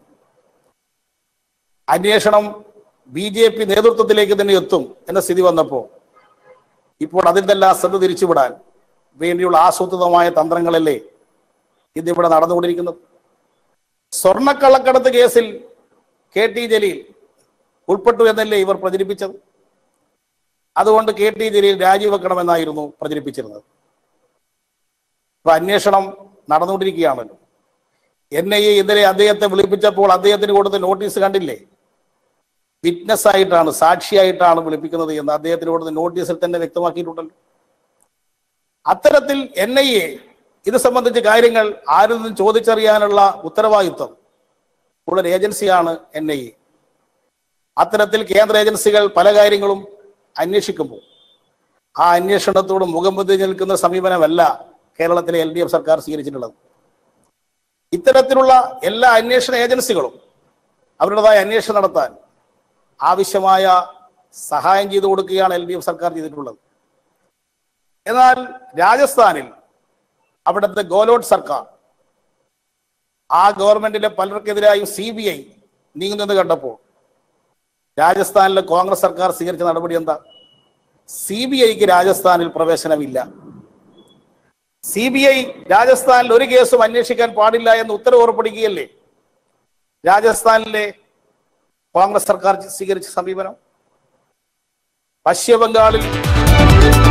അന്വേഷണം ബി ജെ പി നേതൃത്വത്തിലേക്ക് തന്നെ എത്തും എന്ന സ്ഥിതി വന്നപ്പോൾ ഇപ്പോൾ അതിൽ നിന്നെല്ലാം ശ്രദ്ധ തിരിച്ചുവിടാൻ വേണ്ടിയുള്ള ആസൂത്രിതമായ തന്ത്രങ്ങളല്ലേ ഇതിവിടെ നടന്നുകൊണ്ടിരിക്കുന്നത് സ്വർണ്ണക്കള്ളക്കടത്ത് കേസിൽ കെ ടി ജലീൽ ഉൾപ്പെട്ടു എന്നല്ലേ ഇവർ പ്രചരിപ്പിച്ചത് അതുകൊണ്ട് കെ ടി ജലീൽ രാജിവെക്കണമെന്നായിരുന്നു പ്രചരിപ്പിച്ചിരുന്നത് ഇപ്പൊ അന്വേഷണം നടന്നുകൊണ്ടിരിക്കുകയാണല്ലോ എൻ ഐ എ ഇന്നലെ അദ്ദേഹത്തെ വിളിപ്പിച്ചപ്പോൾ അദ്ദേഹത്തിന് കൊടുത്ത നോട്ടീസ് കണ്ടില്ലേ വിറ്റ്നസ് ആയിട്ടാണ് സാക്ഷിയായിട്ടാണ് വിളിപ്പിക്കുന്നത് എന്ന് അദ്ദേഹത്തിന് കൊടുത്ത നോട്ടീസിൽ തന്നെ വ്യക്തമാക്കിയിട്ടുണ്ടല്ലോ അത്തരത്തിൽ എൻ ഐ എ ഇത് സംബന്ധിച്ച കാര്യങ്ങൾ ആരിൽ നിന്നും ചോദിച്ചറിയാനുള്ള ഉത്തരവാദിത്വം ഉള്ള ഒരു ഏജൻസിയാണ് എൻ ഐ എ അത്തരത്തിൽ കേന്ദ്ര ഏജൻസികൾ പല കാര്യങ്ങളും അന്വേഷിക്കുമ്പോൾ ആ അന്വേഷണത്തോട് മുഖം പൊതി നിൽക്കുന്ന സമീപനമല്ല കേരളത്തിലെ എൽ ഡി എഫ് സർക്കാർ സ്വീകരിച്ചിട്ടുള്ളത് ഇത്തരത്തിലുള്ള എല്ലാ അന്വേഷണ ഏജൻസികളും അവരുടേതായ അന്വേഷണം നടത്താൻ ആവശ്യമായ സഹായം ചെയ്തു കൊടുക്കുകയാണ് എൽ ഡി എഫ് സർക്കാർ ചെയ്തിട്ടുള്ളത് എന്നാൽ രാജസ്ഥാനിൽ അവിടുത്തെ ഗോലോട്ട് സർക്കാർ ആ ഗവൺമെന്റിലെ പലർക്കെതിരായും സി ബി ഐ നീങ്ങുന്നത് കണ്ടപ്പോൾ രാജസ്ഥാനിലെ കോൺഗ്രസ് സർക്കാർ സ്വീകരിച്ച നടപടി എന്താ സി ബി ഐക്ക് രാജസ്ഥാനിൽ പ്രവേശനമില്ല സി ബി ഐ രാജസ്ഥാനിൽ ഒരു കേസും അന്വേഷിക്കാൻ പാടില്ല എന്ന് ഉത്തരവ് ഉറപ്പിടിക്കുകയല്ലേ രാജസ്ഥാനിലെ കോൺഗ്രസ് സർക്കാർ സ്വീകരിച്ച സമീപനം പശ്ചിമ ബംഗാളിൽ